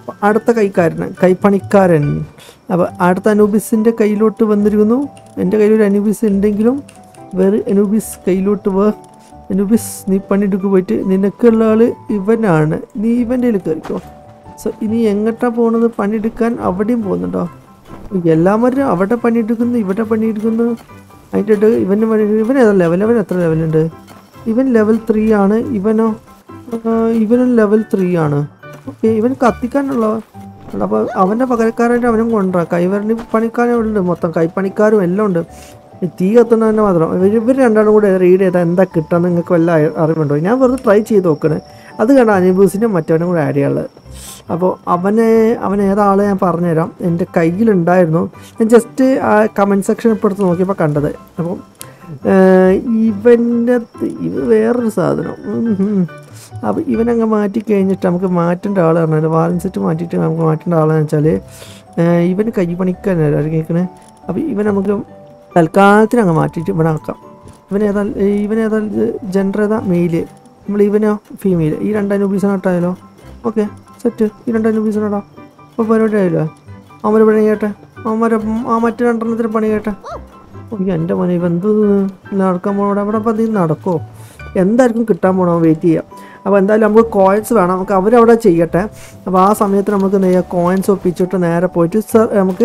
അപ്പൊ അടുത്ത കൈക്കാരൻ കൈപ്പണിക്കാരൻ അപ്പോൾ അടുത്ത അനൂബിസിൻ്റെ കയ്യിലോട്ട് വന്നിരിക്കുന്നു എൻ്റെ കയ്യിൽ ഒരു അനൂബിസ് ഉണ്ടെങ്കിലും വേറെ അനൂബിസ് കയ്യിലോട്ട് വാ അനൂബിസ് നീ പണിയെടുക്ക് പോയിട്ട് നിനക്കുള്ള ആള് ഇവനാണ് നീ ഇവൻ്റെ കയ്യിൽ കയറിക്കോ സോ ഇനി എങ്ങോട്ടാ പോണത് പണിയെടുക്കാൻ അവിടെയും പോകുന്നുണ്ടോ എല്ലാവരും അവിടെ പണിയെടുക്കുന്നു ഇവിടെ പണിയെടുക്കുന്നു അതിൻ്റെ ഇടയിൽ ഇവന് പണി ഇവൻ ഏതാ ലെവൽ അവൻ എത്ര ലെവലുണ്ട് ഇവൻ ലെവൽ ത്രീ ആണ് ഇവനോ ആ, ഇവനും ലെവൽ ത്രീ ആണ് ഓക്കെ ഇവൻ കത്തിക്കാനുള്ള അപ്പോൾ അവൻ്റെ പകരക്കാരായിട്ട് അവനും കൊണ്ടുവരാം കൈവരണി പണിക്കാരും ഉണ്ട് മൊത്തം കൈപ്പണിക്കാരും എല്ലാം ഉണ്ട് ഈ തീ കത്തുന്ന തന്നെ മാത്രം ഇവർ ഇവർ രണ്ടാളും കൂടെ റീഡ് ചെയ്താൽ എന്താ കിട്ടുക നിങ്ങൾക്ക് വല്ല അറി- അറിവുണ്ടോ ഞാൻ വെറുതെ ട്രൈ ചെയ്ത് നോക്കണേ അത് കണ്ട അനിബൂസിൻ്റെ മറ്റവനും കൂടെ ആഡ് ചെയ്യാനുള്ളത് അപ്പോൾ അവനെ അവൻ ഏതാളെ ഞാൻ പറഞ്ഞുതരാം എൻ്റെ കയ്യിലുണ്ടായിരുന്നു ഞാൻ ജസ്റ്റ് ആ കമൻറ്റ് സെക്ഷൻ ഇപ്പോൾ എടുത്ത് നോക്കിയപ്പോൾ കണ്ടത് അപ്പോൾ ഇവൻ്റെ ഇത് വേറൊരു സാധനം അപ്പോൾ ഇവനങ്ങ് മാറ്റി കഴിഞ്ഞിട്ട് നമുക്ക് മാറ്റേണ്ട ആൾ പറഞ്ഞാൽ വാലൻ സെറ്റ് മാറ്റിയിട്ട് നമുക്ക് മാറ്റേണ്ട ആളെന്ന് വെച്ചാൽ ഇവന് കൈ പണിക്കാനല്ല കേൾക്കണേ അപ്പോൾ ഇവൻ നമുക്ക് തൽക്കാലത്തിന് അങ്ങ് മാറ്റിയിട്ട് ഇവിടെ ആക്കാം ഇവൻ ഏതാ ഇവൻ ഏതാ ജെൻഡർ ഏതാ മെയില് നമ്മൾ ഇവനോ ഫീമെയിൽ ഈ രണ്ടായിരം രൂപീസിനോട്ടായാലോ ഓക്കെ സെറ്റ് ഈ രണ്ടായിരം രൂപീസിനോടാ അപ്പോൾ പരിപാടി ആയില്ലോ അവരെ പണി കേട്ടെ അവന്മാരെ ആ മറ്റു രണ്ടെണ്ണത്തിന് പണി കേട്ടെ ഓ എൻ്റെ മോനെ ഇവ എന്ത് നടക്കാൻ പോണോ അവിടെ അപ്പം അത് നടക്കുമോ എന്തായിരിക്കും കിട്ടാൻ പോണോ വെയിറ്റ് ചെയ്യാം അപ്പോൾ എന്തായാലും നമുക്ക് കോയിൻസ് വേണം നമുക്ക് അവരവിടെ ചെയ്യട്ടെ അപ്പോൾ ആ സമയത്ത് നമുക്ക് നേരെ കോയിൻസ് ഒപ്പിച്ചിട്ട് നേരെ പോയിട്ട് സ- നമുക്ക്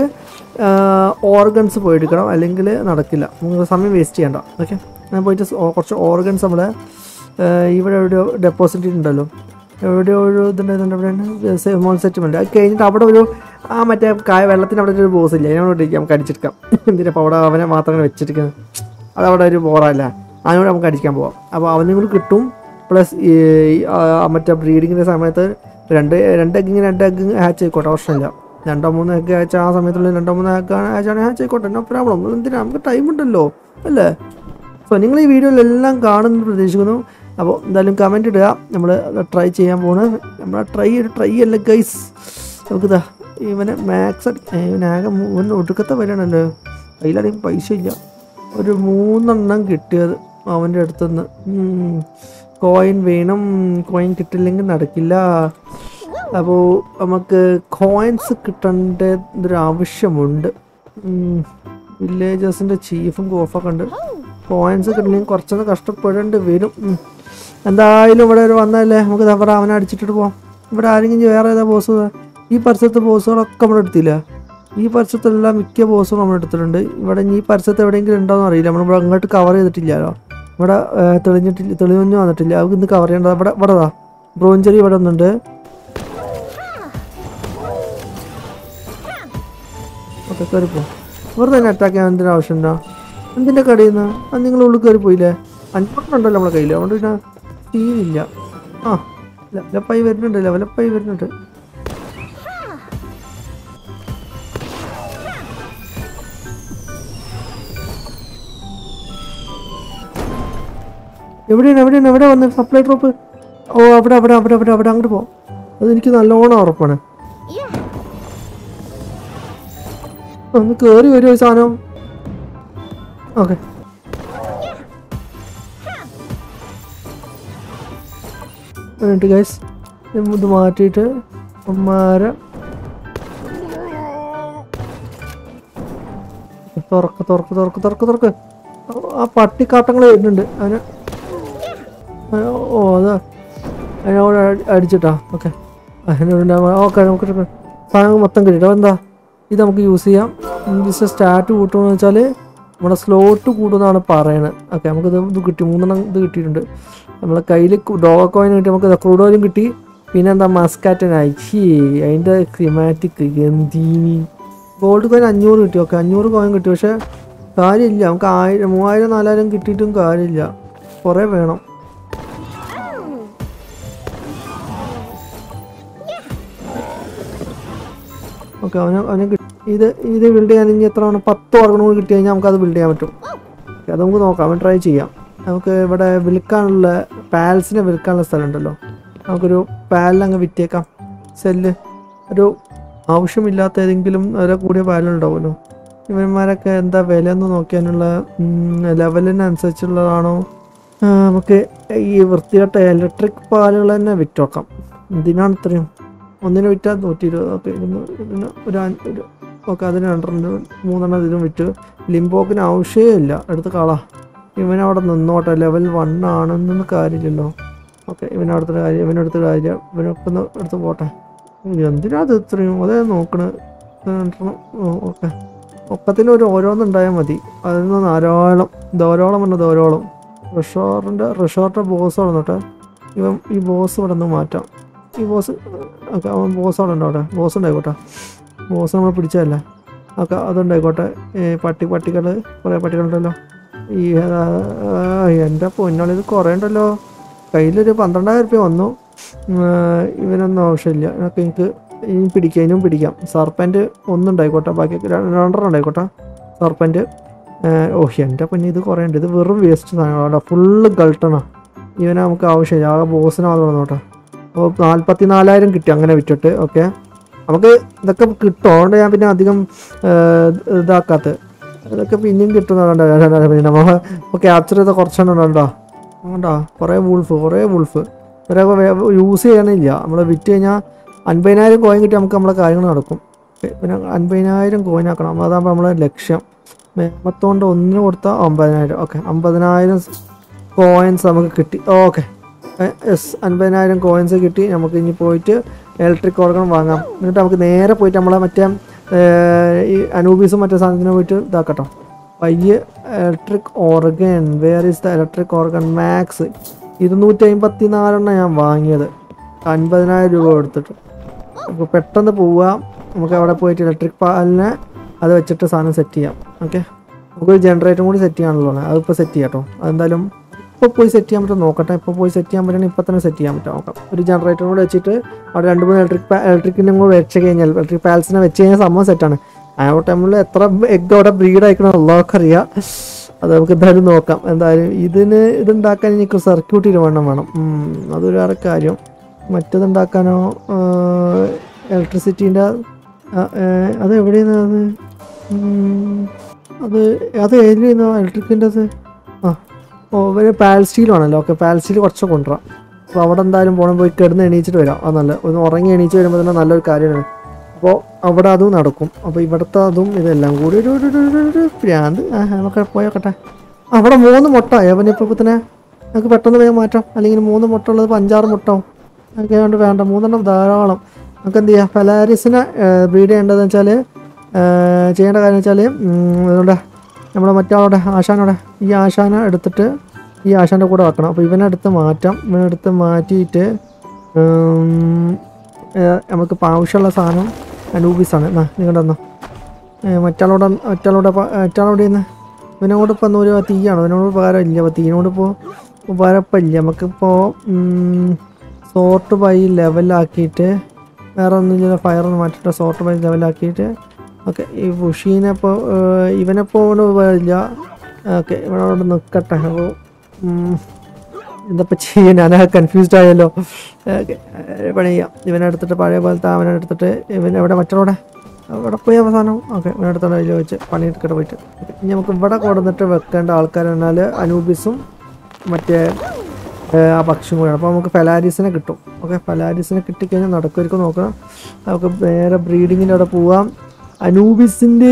ഓർഗൻസ് പോയി എടുക്കണം അല്ലെങ്കിൽ നടക്കില്ല നമുക്ക് സമയം വേസ്റ്റ് ചെയ്യണ്ട ഓക്കെ ഞാൻ പോയിട്ട് സ് ഓ- കുറച്ച് ഓർഗൻസ് നമ്മുടെ ഇവിടെ എവിടെയോ ഡെപ്പോസിറ്റ് ഉണ്ടല്ലോ എവിടെയോ ഒരു ഇതുണ്ടായിരുന്നു എവിടെയാണ് സേമോൺ സെറ്റിൽമെൻറ്റ് അത് കഴിഞ്ഞിട്ട് അവിടെ ഒരു ആ മറ്റേ കായ വെള്ളത്തിന് അവിടെ ഒരു ബോസ് ഇല്ല അതിനോട് നമുക്ക് അടിച്ചെടുക്കാം എന്തിനാ അപ്പോൾ അവിടെ അവനെ മാത്രം വെച്ചിരിക്കുന്നത് അതവിടെ ഒരു ബോറല്ല അതിനോട് നമുക്ക് അടിക്കാൻ പോവാം അപ്പോൾ അവനും കൂടി കിട്ടും പ്ലസ് ഈ ആ, മറ്റേ ബ്രീഡിങ്ങിൻ്റെ സമയത്ത് രണ്ട് രണ്ട് എഗ്ഗിങ് രണ്ട് എഗ്ഗ് ഹാച്ച് ആയിക്കോട്ടെ പ്രശ്നമില്ല രണ്ടോ മൂന്നോ എഗ്ഗ് ഹാച്ച് ആ സമയത്തുള്ള രണ്ടോ മൂന്നോ എഗ്ഗ് ഹാച്ച് ആണ് ഹാച്ച് ആയിക്കോട്ടെ നോ പ്രോബ്ലം എന്തിനാ നമുക്ക് ടൈം ഉണ്ടല്ലോ അല്ലേ സോ നിങ്ങൾ ഈ വീഡിയോയിലെല്ലാം കാണുന്നു പ്രതീക്ഷിക്കുന്നു അപ്പോൾ എന്തായാലും കമൻറ്റ് ഇടുക നമ്മൾ ട്രൈ ചെയ്യാൻ പോണ് നമ്മൾ ട്രൈ ഒരു ട്രൈ അല്ല ഗൈസ് നമുക്കിതാ ഇവനെ മാക്സ് ഇവനാകെ മൂന്ന് ഒടുക്കത്തെ വരണല്ലോ കയ്യിലാണെങ്കിൽ പൈസ ഇല്ല ഒരു മൂന്നെണ്ണം കിട്ടിയത് അവൻ്റെ അടുത്തുനിന്ന് കോയിൻ വേണം കോയിൻ കിട്ടില്ലെങ്കിൽ നടക്കില്ല അപ്പോൾ നമുക്ക് കോയിൻസ് കിട്ടേണ്ട ഒരു ആവശ്യമുണ്ട് വില്ലേജേഴ്സിൻ്റെ ചീഫും കോഫൊക്കെ ഉണ്ട് കോയിൻസ് കിട്ടണമെങ്കിൽ കുറച്ചൊന്ന് കഷ്ടപ്പെടേണ്ടി വരും ഉം. എന്തായാലും ഇവിടെ ഒരു വന്നതല്ലേ നമുക്ക് ഇവിടെ അവനെ അടിച്ചിട്ട് പോവാം ഇവിടെ ആരെങ്കിലും വേറെ ഏതാ ബോസ് ഈ പരിസരത്ത് ബോസുകളൊക്കെ നമ്മൾ എടുത്തില്ല ഈ പരിസരത്തെല്ലാം മിക്ക ബോസും നമ്മൾ എടുത്തിട്ടുണ്ട് ഇവിടെ ഇനി ഈ പരിസരത്ത് എവിടെയെങ്കിലും ഉണ്ടോയെന്ന് അറിയില്ല നമ്മളിവിടെ അങ്ങോട്ട് കവർ ചെയ്തിട്ടില്ലല്ലോ ഇവിടെ ഏ, തെളിഞ്ഞിട്ടില്ല തെളിഞ്ഞു വന്നിട്ടില്ല അവർക്ക് ഇന്ന് കവർ ചെയ്യേണ്ടത് ഇവിടെ ഇവിടെ ദാ ബ്രോഞ്ചറി ഇവിടെ ഒന്നുണ്ട് ഓക്കെ കയറിപ്പോ വെറുതെ തന്നെ അറ്റാക്ക് ചെയ്യാൻ എന്തിനാ ആവശ്യമുണ്ടോ എന്തിൻ്റെ കടയിൽ നിന്ന് അത് നിങ്ങൾ ഉള്ളിൽ കയറി പോയില്ലേ അഞ്ചെണ്ണം ഉണ്ടല്ലോ നമ്മളെ കയ്യിൽ അതുകൊണ്ട് പിന്നെ സീനില്ല ആ ലെവലപ്പായി വരുന്നുണ്ട് ലെവലപ്പായി വരുന്നുണ്ട് എവിടെയാണ് എവിടെയാണ് എവിടെ വന്ന് സപ്ലൈ ഡ്രോപ്പ് ഓ അവിടെ അവിടെ അവിടെ അവിടെ അവിടെ അങ്ങോട്ട് പോ അത് എനിക്ക് നല്ലോണം ഉറപ്പാണ് ഒന്ന് കേറി വരുമോ ഈ സാധനം ഓക്കെ എന്നിട്ട് ഗൈസ് ഇത് മാറ്റിയിട്ട് അമ്മാര തുറക്ക് തുറക്ക് തുറക്ക് തുറക്ക് തുറക്ക് ആ പട്ടിക്കാട്ടങ്ങൾ വരുന്നുണ്ട് അതിന് ആ, ഓ അതാ അതിനോട് അടിച്ചിട്ടാ ഓക്കെ അതിനോട് ഓക്കെ നമുക്ക് എടുക്കാം. സാധനങ്ങൾ മൊത്തം കിട്ടിട്ടോ എന്താ ഇത് നമുക്ക് യൂസ് ചെയ്യാം ജസ്റ്റ് സ്റ്റാറ്റ് കൂട്ടുമെന്ന് വെച്ചാൽ നമ്മുടെ സ്ലോട്ട് കൂടുമെന്നാണ് പറയണത് ഓക്കെ നമുക്ക് ഇത് ഇത് കിട്ടി മൂന്നെണ്ണം ഇത് കിട്ടിയിട്ടുണ്ട് നമ്മളെ കയ്യിൽ ഡോഗ കോയിൻ കിട്ടി നമുക്ക് ക്രൂഡ് ഓയിലും കിട്ടി പിന്നെ എന്താ മസ്കാറ്റനായി ഛീ അതിൻ്റെ ക്രിമാറ്റിക് എന്തിനി ഗോൾഡ് കോയിൻ അഞ്ഞൂറ് കിട്ടി ഓക്കെ അഞ്ഞൂറ് കോയിൻ കിട്ടി പക്ഷേ കാര്യമില്ല നമുക്ക് ആയിരം മൂവായിരം നാലായിരം കിട്ടിയിട്ടും കാര്യമില്ല കുറേ വേണം ഓക്കെ അവന് അവന് കിട്ടി ഇത് ഇത് ബിൽഡ് ചെയ്യാൻ ഇനി എത്ര വേണം പത്ത് ഓർഗൺ കൂടി കിട്ടി കഴിഞ്ഞാൽ നമുക്കത് ബിൽഡ് ചെയ്യാൻ പറ്റും ഓക്കെ അത് നമുക്ക് നോക്കാം അവൻ ട്രൈ ചെയ്യാം നമുക്ക് ഇവിടെ വിൽക്കാനുള്ള പാൽസിനെ വിൽക്കാനുള്ള സ്ഥലം ഉണ്ടല്ലോ നമുക്കൊരു പാലിനങ്ങ് വിറ്റേക്കാം സെല്ല് ഒരു ആവശ്യമില്ലാത്ത ഏതെങ്കിലും വില കൂടിയ പാലുണ്ടാവുമല്ലോ ഇവന്മാരൊക്കെ എന്താ വില എന്ന് നോക്കിയാനുള്ള ലെവലിനനുസരിച്ചുള്ളതാണോ ആ, നമുക്ക് ഈ വൃത്തികെട്ട ഇലക്ട്രിക് പാലുകൾ തന്നെ വിറ്റോക്കാം എന്തിനാണ് ഇത്രയും ഒന്നിന് വിറ്റാൽ നൂറ്റി ഇരുപത് ഓക്കെ ഇതിന് ഇതിന് ഒരു അൻ- ഒരു ഓക്കെ അതിന് രണ്ടെണ്ണം മൂന്നെണ്ണം ഇതിനും വിറ്റ് ലിംബോക്കിന് ആവശ്യമില്ല എടുത്ത് കളാ ഇവനവിടെ നിന്നോട്ടെ ലെവൽ വൺ ആണെന്നൊന്നും കാര്യമില്ലല്ലോ ഓക്കെ ഇവനടുത്ത കാര്യം ഇവനെടുത്ത കാര്യം ഇവനൊക്കെ ഒന്ന് എടുത്ത് പോട്ടെ എന്തിനാ അത് ഇത്രയും അതേ നോക്കണ് ഓക്കെ ഒക്കത്തിന് ഒരു ഓരോന്നുണ്ടായാൽ മതി അതിൽ നിന്ന് ധാരാളം ധാരാളം പറഞ്ഞ ധാരാളം റിസോർട്ടിൻ്റെ റിസോർട്ട് ബോസ് അവിടെ നിന്നിട്ട് ഇവൻ ഈ ബോസ് ഇവിടെ നിന്ന് മാറ്റാം ഈ ബോസ് ഓക്കെ അവൻ ബോസ് അവിടെ ഉണ്ടോ അവിടെ ബോസ് ഉണ്ടായിക്കോട്ടെ ബോസ് നമ്മൾ പിടിച്ചതല്ല ഓക്കെ അതുണ്ടായിക്കോട്ടെ ഈ പട്ടി പട്ടികൾ കുറേ പട്ടികളുണ്ടല്ലോ ഈ ആ, എൻ്റെ പൊന്നാളിത് കുറേ ഉണ്ടല്ലോ കയ്യിലൊരു പന്ത്രണ്ടായിരം റുപ്യ വന്നു ഉം, ഇവനൊന്നും ആവശ്യമില്ല എനിക്ക് എനിക്ക് ഇനി പിടിക്കാം ഇനിയും പിടിക്കാം സർപ്പൻറ്റ് ഒന്നുണ്ടായിക്കോട്ടെ ബാക്കി ര- രണ്ടെണ്ണം ഉണ്ടായിക്കോട്ടെ സർപ്പൻറ്റ് ഓ എൻ്റെ പൊന്നി ഇത് കുറേ ഉണ്ട് ഇത് വെറും വേസ്റ്റ് സാധനങ്ങളാണ് ഫുള്ള് ഗൾട്ടണാ ഇവനെ നമുക്ക് ആവശ്യമില്ല ആ ബോസിനെ മാത്രം നോട്ടെ അപ്പോൾ നാൽപ്പത്തി നാലായിരം കിട്ടി അങ്ങനെ വിറ്റിട്ട് ഓക്കെ നമുക്ക് ഇതൊക്കെ കിട്ടും അതുകൊണ്ട് ഞാൻ പിന്നെ അധികം ഏർ, ഇതാക്കാത്ത ഇതൊക്കെ പിന്നെയും കിട്ടുന്നതുകൊണ്ട് പിന്നെ നമ്മൾ ഇപ്പോൾ ക്യാപ്ചർ ചെയ്ത കുറച്ചെണ്ണം ഉണ്ടോ വേണ്ട കുറേ വൂൾഫ് കുറേ വൂൾഫ് ഇവരൊക്കെ യൂസ് ചെയ്യണില്ല നമ്മൾ വിറ്റ് കഴിഞ്ഞാൽ അൻപതിനായിരം കോയിൻ കിട്ടി നമുക്ക് നമ്മളെ കാര്യങ്ങൾ നടക്കും ഓക്കേ, പിന്നെ അൻപതിനായിരം കോയിൻ ആക്കണം അതാകുമ്പോൾ നമ്മളെ ലക്ഷ്യം മേമത്തോണ്ട് ഒന്നിന് കൊടുത്താൽ അമ്പതിനായിരം ഓക്കെ അമ്പതിനായിരം കോയിൻസ് നമുക്ക് കിട്ടി ഓക്കെ എസ് അൻപതിനായിരം കോയിൻസ് കിട്ടി നമുക്ക് ഇനി പോയിട്ട് ഇലക്ട്രിക് ഓർഗൺ വാങ്ങാം എന്നിട്ട് നമുക്ക് നേരെ പോയിട്ട് നമ്മളെ മറ്റേ ഏർ, ഈ അനൂബീസും മറ്റേ സാധനത്തിന് പോയിട്ട് ഇതാക്കട്ടോ പയ്യെ electric organ where is the electric organ max ഇരുന്നൂറ്റി അമ്പത്തി നാലെണ്ണം ഞാൻ വാങ്ങിയത് അൻപതിനായിരം രൂപ കൊടുത്തിട്ട് നമുക്ക് പെട്ടെന്ന് പോവാം നമുക്ക് അവിടെ പോയിട്ട് ഇലക്ട്രിക് പാലിനെ അത് വെച്ചിട്ട് സാധനം സെറ്റ് ചെയ്യാം ഓക്കെ നമുക്കൊരു ജനറേറ്ററും കൂടി സെറ്റ് ചെയ്യാനുള്ളൂ അതിപ്പോൾ സെറ്റ് ചെയ്യാം കേട്ടോ അതെന്തായാലും ഇപ്പോൾ പോയി സെറ്റ് ചെയ്യാൻ പറ്റും നോക്കട്ടെ ഇപ്പോൾ പോയി സെറ്റ് ചെയ്യാൻ പറ്റുകയാണെങ്കിൽ ഇപ്പോൾ തന്നെ സെറ്റ് ചെയ്യാൻ പറ്റും നോക്കാം ഒരു ജനറേറ്ററും കൂടി വെച്ചിട്ട് അവിടെ രണ്ട് മൂന്ന് ഇലക്ട്രിക് ഇലക്ട്രിക്കിനും കൂടി വെച്ച് കഴിഞ്ഞാൽ ഇലക്ട്രിക് പാൽസിനെ വെച്ച് കഴിഞ്ഞാൽ സംഭവം സെറ്റാണ് ആ ടൈമിൽ എത്ര എഗ് അവിടെ ബ്രീഡ് അയക്കണം എല്ലാവർക്കും അറിയാം അത് നമുക്ക് എന്തായാലും നോക്കാം എന്തായാലും ഇതിന് ഇതുണ്ടാക്കാൻ എനിക്ക് സർക്യൂട്ട് ഇരുവണ്ണം വേണം ഉം, അതൊരു വേറെ കാര്യം മറ്റേതുണ്ടാക്കാനോ ഇലക്ട്രിസിറ്റീൻ്റെ അത് എവിടെയാണ് അത് ഉം, അത് അത് ഏതിലായിരുന്നു ഇലക്ട്രിക്കിൻ്റെ അത് ആ ഓ ഇവര് പാൽ സ്റ്റീലാണല്ലോ ഓക്കെ പാൽ സ്റ്റീൽ കുറച്ച് കൊണ്ടുവരാം അപ്പോൾ അവിടെ എന്തായാലും പോകണം പോയി കിടന്ന് എണീച്ചിട്ട് വരാം അത് നല്ല ഒന്ന് ഉറങ്ങി എണീച്ച് വരുമ്പോൾ തന്നെ നല്ലൊരു കാര്യമാണ് അപ്പോൾ അവിടെ അതും നടക്കും അപ്പോൾ ഇവിടുത്തെ അതും ഇതെല്ലാം കൂടി ഒരു ഒരു- ഒരു- ഒരു- ഒരു പ്രാന്ത് ആ നമുക്ക് പോയോക്കട്ടെ അവിടെ മൂന്ന് മുട്ട അവനിപ്പോൾ തന്നെ നമുക്ക് പെട്ടെന്ന് വേഗം മാറ്റാം അല്ലെങ്കിൽ മൂന്ന് മുട്ട ഉള്ളത് ഇപ്പോൾ അഞ്ചാറ് മുട്ട ആവും നമുക്ക് അതുകൊണ്ട് വേണ്ട മൂന്നെണ്ണം ധാരാളം നമുക്ക് എന്ത് ചെയ്യാം ഫലാരിസിനെ ബ്രീഡ് ചെയ്യേണ്ടതെന്ന് വെച്ചാൽ ചെയ്യേണ്ട കാര്യം വെച്ചാൽ അതുകൊണ്ട് നമ്മുടെ മറ്റാളുടെ ആശാനോടെ ഈ ആശാനെ എടുത്തിട്ട് ഈ ആശാൻ്റെ കൂടെ വെക്കണം അപ്പോൾ ഇവനെടുത്ത് മാറ്റാം ഇവനെടുത്ത് മാറ്റിയിട്ട് ഉം, ഏഹ്, നമുക്ക് ഇപ്പോൾ ആവശ്യമുള്ള സാധനം അനൂബീസാണ് എന്നാ നിങ്ങളുടെ തന്നോ മറ്റാളോടെ മറ്റാളോടെ പ- മറ്റാളോടെ ഇന്ന് ഇവനോട് ഇപ്പം ഒരു തീയാണ് ഇവനോട് ഉപകാരം ഇല്ല അപ്പോൾ തീനോട് ഇപ്പോൾ ഉപകാരമില്ല നമുക്കിപ്പോൾ സോർട്ട് ബൈ ലെവലാക്കിയിട്ട് വേറെ ഒന്നുമില്ല ഫയർ ഒന്ന് മാറ്റിയിട്ട് സോർട്ട് ബൈ ലെവലാക്കിയിട്ട് ഓക്കെ ഈ ബുഷീനെ ഇപ്പോൾ ഇവനെപ്പോൾ ഇവിടെ ഉപകാരമില്ല ഓക്കെ ഇവനോട് നിൽക്കട്ടെ അപ്പോൾ എന്തപ്പോൾ ചെയ്യാൻ ഞാൻ കൺഫ്യൂസ്ഡ് ആയല്ലോ ഓക്കെ പണി ചെയ്യാം ഇവനെ എടുത്തിട്ട് പഴയ പോലത്തെ അവനെ എടുത്തിട്ട് ഇവൻ എവിടെ മറ്റോടെ അവിടെ പോയി അവസാനം ഓക്കെ ഇവനെ എടുത്തോണ്ട് അതിൽ വെച്ച് പണിയെടുക്കട്ടെ പോയിട്ട് Okay, ഇനി നമുക്ക് ഇവിടെ കൊടുന്നിട്ട് വെക്കേണ്ട ആൾക്കാർ എന്നാൽ അനൂബിസും മറ്റേ ഏഹ്, ആ പക്ഷിയും കൂടെയാണ് അപ്പോൾ നമുക്ക് ഫെലാരിസിനെ കിട്ടും ഓക്കെ ഫെലാരിസിനെ കിട്ടിക്കഴിഞ്ഞാൽ നടക്കുമായിരിക്കും നോക്കണം നമുക്ക് നേരെ ബ്രീഡിങ്ങിൻ്റെ അവിടെ പോവാം അനൂബിസിൻ്റെ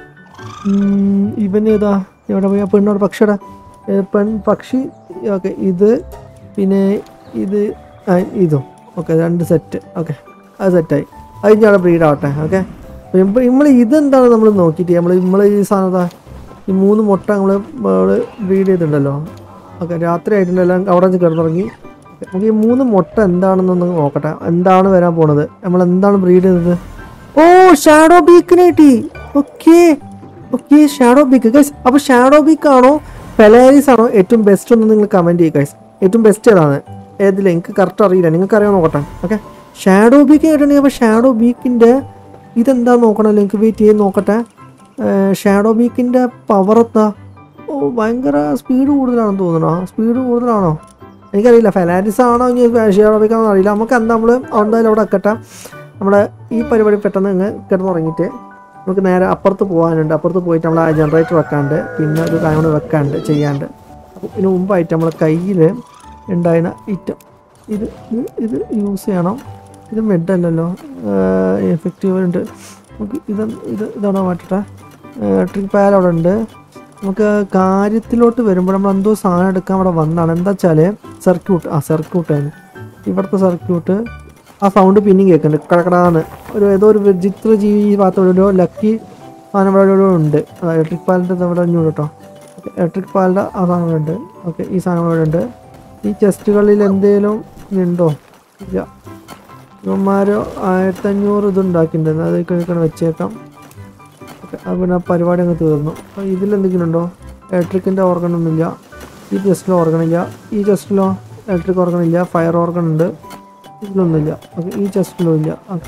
ഇവൻ ഏതാ എവിടെ പോയി ആ പെണ്ണോട് പക്ഷിയുടെ പെൺ പക്ഷി ഓക്കെ ഇത് പിന്നെ ഇത് ആ, ഇതും ഓക്കെ രണ്ട് സെറ്റ് ഓക്കെ അത് സെറ്റായി അത് ഇനി അവിടെ ബ്രീഡ് ആവട്ടെ ഓക്കെ നമ്മൾ ഇതെന്താണ് നമ്മൾ നോക്കിയിട്ട് നമ്മൾ നമ്മൾ ഈ സാധനത്താ ഈ മൂന്ന് മുട്ട നമ്മൾ ബ്രീഡ് ചെയ്തിട്ടുണ്ടല്ലോ ഓക്കെ രാത്രി ആയിട്ടുണ്ടെല്ലാം അവിടെ നിന്ന് കിടന്നുറങ്ങി Okay, നമുക്ക് ഈ മൂന്ന് മുട്ട എന്താണെന്നൊന്ന് നോക്കട്ടെ എന്താണ് വരാൻ പോണത് നമ്മൾ എന്താണ് ബ്രീഡ് ചെയ്തത് ഓ ഷാഡോ ബീക്കിനെ കിട്ടി okay okay shadow beak guys അപ്പോൾ ഷാഡോ ബീക്ക് ആണോ പെലാരിസ് ആണോ ഏറ്റവും ബെസ്റ്റ് എന്ന് നിങ്ങൾ കമൻറ്റ് ചെയ്യുക ഗൈസ് ഏറ്റവും ബെസ്റ്റ് ഏതാണ് ഏതില്ല എനിക്ക് കറക്റ്റ് അറിയില്ല നിങ്ങൾക്ക് അറിയാൻ നോക്കട്ടെ ഓക്കെ ഷാഡോ ബീക്ക് കേട്ടിട്ടുണ്ടെങ്കിൽ അപ്പോൾ ഷാഡോ ബീക്കിൻ്റെ ഇതെന്താ നോക്കണമല്ലോ എനിക്ക് വെയിറ്റ് ചെയ്ത് നോക്കട്ടെ ഷാഡോ ബീക്കിൻ്റെ പവർ എത്താ ഓ ഭയങ്കര സ്പീഡ് കൂടുതലാണെന്ന് തോന്നണോ സ്പീഡ് കൂടുതലാണോ എനിക്കറിയില്ല ഫെലാരിസ് ആണോ ഇനി ഷാഡോ ബീക്ക് ആണോ അറിയില്ല നമുക്ക് എന്താ നമ്മൾ എന്തായാലും അവിടെ വെക്കട്ടെ നമ്മുടെ ഈ പരിപാടി പെട്ടെന്ന് അങ്ങ് കിടന്നുറങ്ങിയിട്ട് നമുക്ക് നേരെ അപ്പുറത്ത് പോകാനുണ്ട് അപ്പുറത്ത് പോയിട്ട് നമ്മൾ ആ ജനറേറ്റർ വെക്കാണ്ട് പിന്നെ ഒരു കാര്യം കൂടി വെക്കാണ്ട് ചെയ്യാണ്ട് അപ്പോൾ ഇതിന് മുമ്പായിട്ട് നമ്മളെ കയ്യിൽ ഉണ്ടായിരുന്ന ഇറ്റം ഇത് ഇത് ഇത് യൂസ് ചെയ്യണം ഇത് മെഡ് അല്ലല്ലോ എഫക്റ്റീവ് ഉണ്ട് നമുക്ക് ഇത് ഇത് ഇതാണോ മാറ്റട്ടെ ഇലക്ട്രിക് പാൽ അവിടെ ഉണ്ട് നമുക്ക് കാര്യത്തിലോട്ട് വരുമ്പോൾ നമ്മൾ എന്തോ സാധനം എടുക്കാൻ അവിടെ വന്നതാണ് എന്താ വെച്ചാൽ സർക്യൂട്ട് ആ സർക്യൂട്ടാണ് ഇവിടുത്തെ സർക്യൂട്ട് ആ സൗണ്ട് പിന്നെയും കേൾക്കുന്നുണ്ട് കടക്കടാന്ന് ഒരു ഏതോ ഒരു വിചിത്ര ജീവി ഈ ഭാഗത്ത് ഒരു ലക്കി സാധനം ഇവിടെ ഇവിടെ ഉണ്ട് ഇലക്ട്രിക് പാലിൻ്റെ ഇവിടെ ഇഞ്ഞൂടെ കേട്ടോ ഇലക്ട്രിക് പാലിൻ്റെ ആ സാധനം ഇവിടെ ഉണ്ട് ഓക്കെ ഈ സാധനം ഇവിടെ ഉണ്ട് ഈ ചെസ്റ്റുകളിൽ എന്തെങ്കിലും ഉണ്ടോ ഇല്ല ഇവന്മാർ ആയിരത്തഞ്ഞൂറ് ഇത് ഉണ്ടാക്കിയിട്ടുണ്ടായിരുന്നു അത് കഴിക്കണം വെച്ചേക്കാം ഓക്കെ അത് പിന്നെ ആ പരിപാടി അങ്ങ് തീർന്നു അപ്പോൾ ഇതിലെന്തെങ്കിലും ഉണ്ടോ ഇലക്ട്രിക്കിൻ്റെ ഓർഗൺ ഒന്നുമില്ല ഈ ചെസ്റ്റിൽ ഓർഗൺ ഇല്ല ഈ ചെസ്റ്റിലോ ഇലക്ട്രിക് ഓർഗൺ ഇല്ല ഫയർ ഓർഗൺ ഉണ്ട് ഇതിലൊന്നുമില്ല ഓക്കെ ഈ ചെസ്റ്റിലും ഇല്ല ഓക്കെ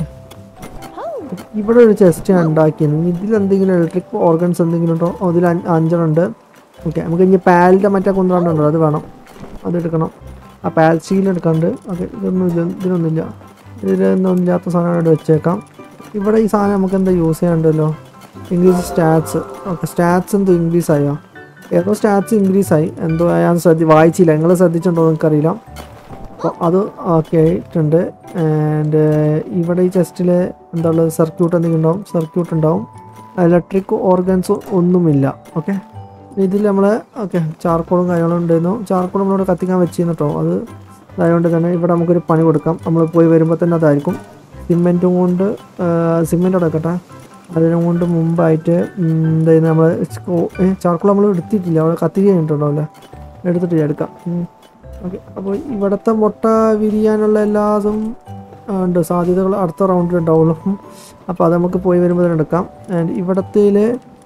ഇവിടെ ഒരു ചെസ്റ്റ് ഞാൻ ഉണ്ടാക്കിയിരുന്നു ഇതിൽ എന്തെങ്കിലും ഇലക്ട്രിക് ഓർഗൻസ് എന്തെങ്കിലും ഉണ്ടോ ഓ, ഇതിൽ അഞ്ച് അഞ്ചെണ്ണം ഉണ്ട് ഓക്കെ നമുക്ക് ഇനി പാലിൻ്റെ മറ്റേ കൊണ്ടുവരണുണ്ടോ അത് വേണം അത് എടുക്കണം ആ പാൽ സ്റ്റീൽ എടുക്കാണ്ട് ഓക്കെ ഇതൊന്നും ഇല്ല ഇതിനൊന്നുമില്ല ഇതിലൊന്നും ഇല്ലാത്ത സാധനം ഇവിടെ വെച്ചേക്കാം ഇവിടെ ഈ സാധനം നമുക്ക് എന്താ യൂസ് ചെയ്യാണ്ടല്ലോ ഇംഗ്ലീഷ് സ്റ്റാറ്റ്സ് ഓക്കെ സ്റ്റാറ്റ്സ് എന്തോ ഇൻക്രീസ് ആയോ ഏതോ സ്റ്റാറ്റ്സ് ഇൻക്രീസ് ആയി എന്തോ ഞാൻ ശ്രദ്ധി വായിച്ചില്ല നിങ്ങൾ ശ്രദ്ധിച്ചിട്ടുണ്ടോ എന്ന് എനിക്കറിയില്ല അപ്പോൾ അത് ഓക്കെ ആയിട്ടുണ്ട് ആൻഡ് ഇവിടെ ഈ ചെസ്റ്റിൽ എന്താ ഉള്ളത് സർക്യൂട്ട് എന്തെങ്കിലും ഉണ്ടാവും സർക്യൂട്ട് ഉണ്ടാവും ഇലക്ട്രിക് ഓർഗൻസ് ഒന്നുമില്ല ഓക്കെ ഇതിൽ നമ്മൾ ഓക്കെ ചാർക്കോളും കാര്യങ്ങളും ഉണ്ടായിരുന്നു ചാർക്കോൾ നമ്മളിവിടെ കത്തിക്കാൻ വെച്ചിരുന്നു കേട്ടോ അത് അതായതുകൊണ്ട് തന്നെ ഇവിടെ നമുക്കൊരു പണി കൊടുക്കാം നമ്മൾ പോയി വരുമ്പോൾ തന്നെ അതായിരിക്കും സിമെൻറ്റും കൊണ്ട് സിമെൻറ്റ് എടുക്കട്ടെ അതിനും കൊണ്ട് മുമ്പായിട്ട് എന്തായിരുന്നു നമ്മൾ ചാർക്കോൾ നമ്മൾ എടുത്തിട്ടില്ല അവിടെ കത്തിരി കഴിഞ്ഞിട്ടുണ്ടോ അല്ലേ എടുത്തിട്ടില്ല എടുക്കാം ഓക്കെ അപ്പോൾ ഇവിടുത്തെ മുട്ട വിരിയാനുള്ള എല്ലാതും ആ, ഉണ്ട് സാധ്യതകൾ അടുത്ത റൗണ്ടിൽ ഉണ്ടാവുള്ളൂ അപ്പോൾ അത് നമുക്ക് പോയി വരുമ്പോൾ തന്നെ എടുക്കാം ആൻഡ് ഇവിടത്തേൽ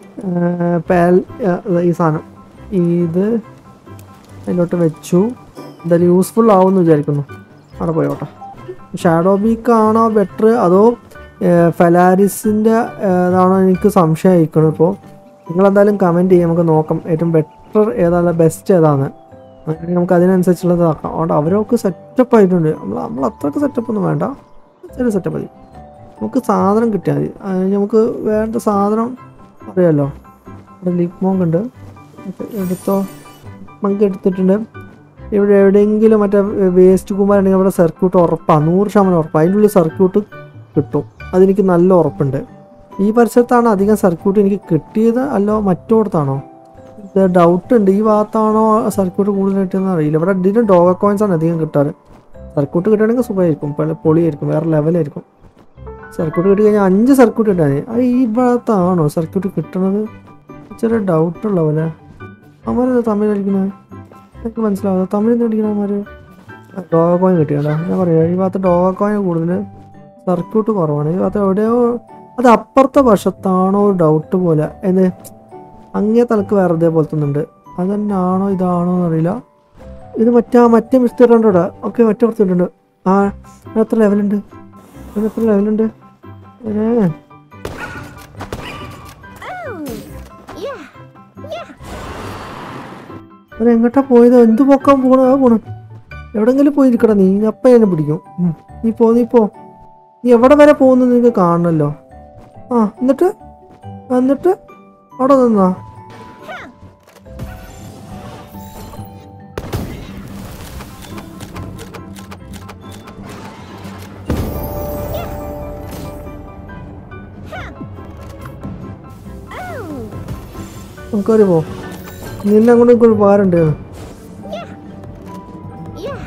പാൽ ആ, ഈ സാധനം ഇത് അതിലോട്ട് വെച്ചു എന്തായാലും യൂസ്ഫുൾ ആവുമെന്ന് വിചാരിക്കുന്നു അവിടെ പോയോട്ടെ ഷാഡോ ബീക്ക് ആണോ ബെറ്റർ അതോ ഫെലാരിസിൻ്റെ ഇതാണോ എനിക്ക് സംശയമായിരിക്കണം ഇപ്പോൾ നിങ്ങളെന്തായാലും കമൻറ്റ് ചെയ്യാം നമുക്ക് നോക്കാം ഏറ്റവും ബെറ്റർ ഏതാണ് ബെസ്റ്റ് ഏതാണ് അങ്ങനെ നമുക്ക് അതിനനുസരിച്ചുള്ളത് ആക്കാം അതുകൊണ്ട് അവരൊക്കെ സെറ്റപ്പ് ആയിട്ടുണ്ട് നമ്മൾ നമ്മൾ അത്രയ്ക്ക് സെറ്റപ്പ് ഒന്നും വേണ്ട ചെറിയ സെറ്റപ്പ് മതി നമുക്ക് സാധനം കിട്ടിയാൽ മതി അതിന് നമുക്ക് വേണ്ട സാധനം അറിയാമല്ലോ ഇവിടെ ലിപ് മോങ്ക് ഉണ്ട് ഓക്കെ എടുത്തോ നമുക്ക് എടുത്തിട്ടുണ്ട് ഇവിടെ എവിടെയെങ്കിലും മറ്റേ വേസ്റ്റ് കുമാരുണ്ടെങ്കിൽ അവിടെ സർക്യൂട്ട് ഉറപ്പാണ് നൂറ് ശതമാനം ഉറപ്പാണ് അതിൻ്റെ ഉള്ളിൽ സർക്യൂട്ട് കിട്ടും അതെനിക്ക് നല്ല ഉറപ്പുണ്ട് ഈ പരിസരത്താണ് അധികം സർക്യൂട്ട് എനിക്ക് കിട്ടിയത് അല്ലോ മറ്റോടത്താണോ ഇത് ഡൗട്ട് ഉണ്ട് ഈ ഭാഗത്താണോ സർക്യൂട്ട് കൂടുതൽ കിട്ടിയെന്ന് അറിയില്ല ഇവിടെ ഇതിന് ഡോഗ കോയിൻസ് ആണ് അധികം കിട്ടാറ് സർക്യൂട്ട് കിട്ടുകയാണെങ്കിൽ സുഖമായിരിക്കും പല പൊളിയായിരിക്കും വേറെ ലെവലായിരിക്കും സർക്യൂട്ട് കിട്ടി കഴിഞ്ഞാൽ അഞ്ച് സർക്യൂട്ട് കിട്ടാൻ അത് ഈ ഭാഗത്താണോ സർക്യൂട്ട് കിട്ടണത് ചെറിയ ഡൗട്ടുള്ള പോലെ അവന്മാരത് തമിഴ് കളിക്കുന്നത് എനിക്ക് മനസ്സിലാവുക തമിഴ് നിന്ന് അടിക്കുന്ന അവന്മാർ ഡോഗ കോയിൻ കിട്ടിയണ്ട ഞാൻ പറയാം ഈ ഭാഗത്ത് ഡോഗ കോയിൻ കൂടുതൽ സർക്യൂട്ട് കുറവാണ് ഈ ഭാഗത്ത് എവിടെയോ അത് അപ്പുറത്തെ വശത്താണോ ഒരു ഡൗട്ട് പോലെ എന്ത് അങ്ങേ തലക്ക് വേറെ ഇതേപോലത്തെ ഒന്നുണ്ട് അത് തന്നെ ആണോ ഇതാണോ എന്നറിയില്ല ഇത് മറ്റേ മറ്റേ മിസ്റ്റർ ഉണ്ടോ ഓക്കെ മറ്റേ പുറത്തിട്ടുണ്ട് ആ ഇതിന് എത്ര ലെവലുണ്ട് ഇതിന് എത്ര ലെവലുണ്ട് ഏ Yeah. അവൻ എങ്ങോട്ടാ പോയത് എന്ത് പോക്കാൻ പോണ ആ പോണ എവിടെങ്കിലും പോയിരിക്കടാ നീ അപ്പ എന്നെ പിടിക്കും ഉം. നീ പോ നീ പോ നീ എവിടെ വരെ പോകുന്നു നിനക്ക് കാണണല്ലോ ആ എന്നിട്ട് ആ, എന്നിട്ട് അവിടെ നിന്നാ നമുക്കൊരു പോ നിന്നെ അങ്ങോട്ട് എനിക്കൊരു ഉപകാരമുണ്ട് Yeah.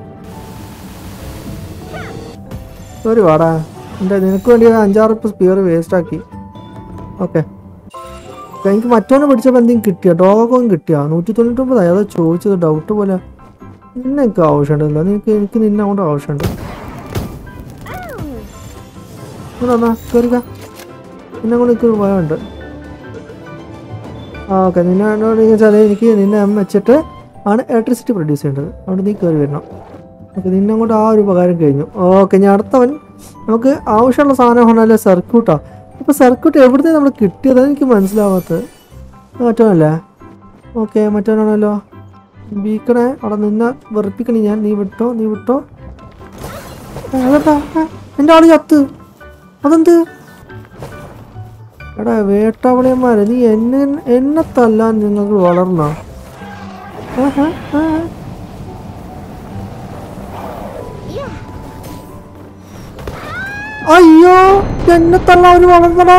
സോറി വാടാ എൻ്റെ നിനക്ക് വേണ്ടി ഒരു അഞ്ചാറ് ഇപ്പം സ്പിയർ വേസ്റ്റ് ആക്കി ഓക്കെ എനിക്ക് മറ്റോനെ പിടിച്ചപ്പോൾ എന്തെങ്കിലും കിട്ടിയോ ഡോഗോയും കിട്ടിയോ നൂറ്റി തൊണ്ണൂറ്റൊമ്പതായി അതാ ചോദിച്ചത് ഡൗട്ട് പോലെ നിന്നെ എനിക്ക് ആവശ്യമുണ്ടല്ലോ നിനക്ക് എനിക്ക് നിന്നെ അങ്ങോട്ട് ആവശ്യമുണ്ട് ഇവിടെ വന്നാ കയറിക്ക നിന്നെ കൊണ്ട് എനിക്ക് ഭയമുണ്ട് ആ ഓക്കെ നിന്നെ എന്നോട് വെച്ചാൽ എനിക്ക് നിന്നെ എം വെച്ചിട്ട് ആണ് ഇലക്ട്രിസിറ്റി പ്രൊഡ്യൂസ് ചെയ്യേണ്ടത് അവിടെ നീ കയറി വരണം ഓക്കെ നിന്നെ കൊണ്ട് ആ ഒരു ഉപകാരം കഴിഞ്ഞു ഓക്കെ ഞാൻ അടുത്തവൻ നമുക്ക് ആവശ്യമുള്ള സാധനം പറഞ്ഞാൽ സർക്യൂട്ടാ ഇപ്പോൾ സർക്യൂട്ട് എവിടുന്ന് നമ്മൾ കിട്ടിയത് എനിക്ക് മനസ്സിലാവാത്തത് മറ്റോനല്ലേ ഓക്കെ മറ്റോനാണല്ലോ ബീക്കണേ അവിടെ നിന്ന വെറുപ്പിക്കണേ ഞാൻ നീ വിട്ടോ നീ വിട്ടോ ഏ, അതെന്താ ഏ, എൻ്റെ ആള് ചത്ത് അതെന്ത് എടാ വേട്ടാവളിയന്മാരെ നീ എന്നെ എന്നെ തല്ലാൻ നിങ്ങൾക്ക് വളർന്നോ ആഹാ, ആ. Yeah. എന്നെ തള്ള ഒരു വളർന്നടാ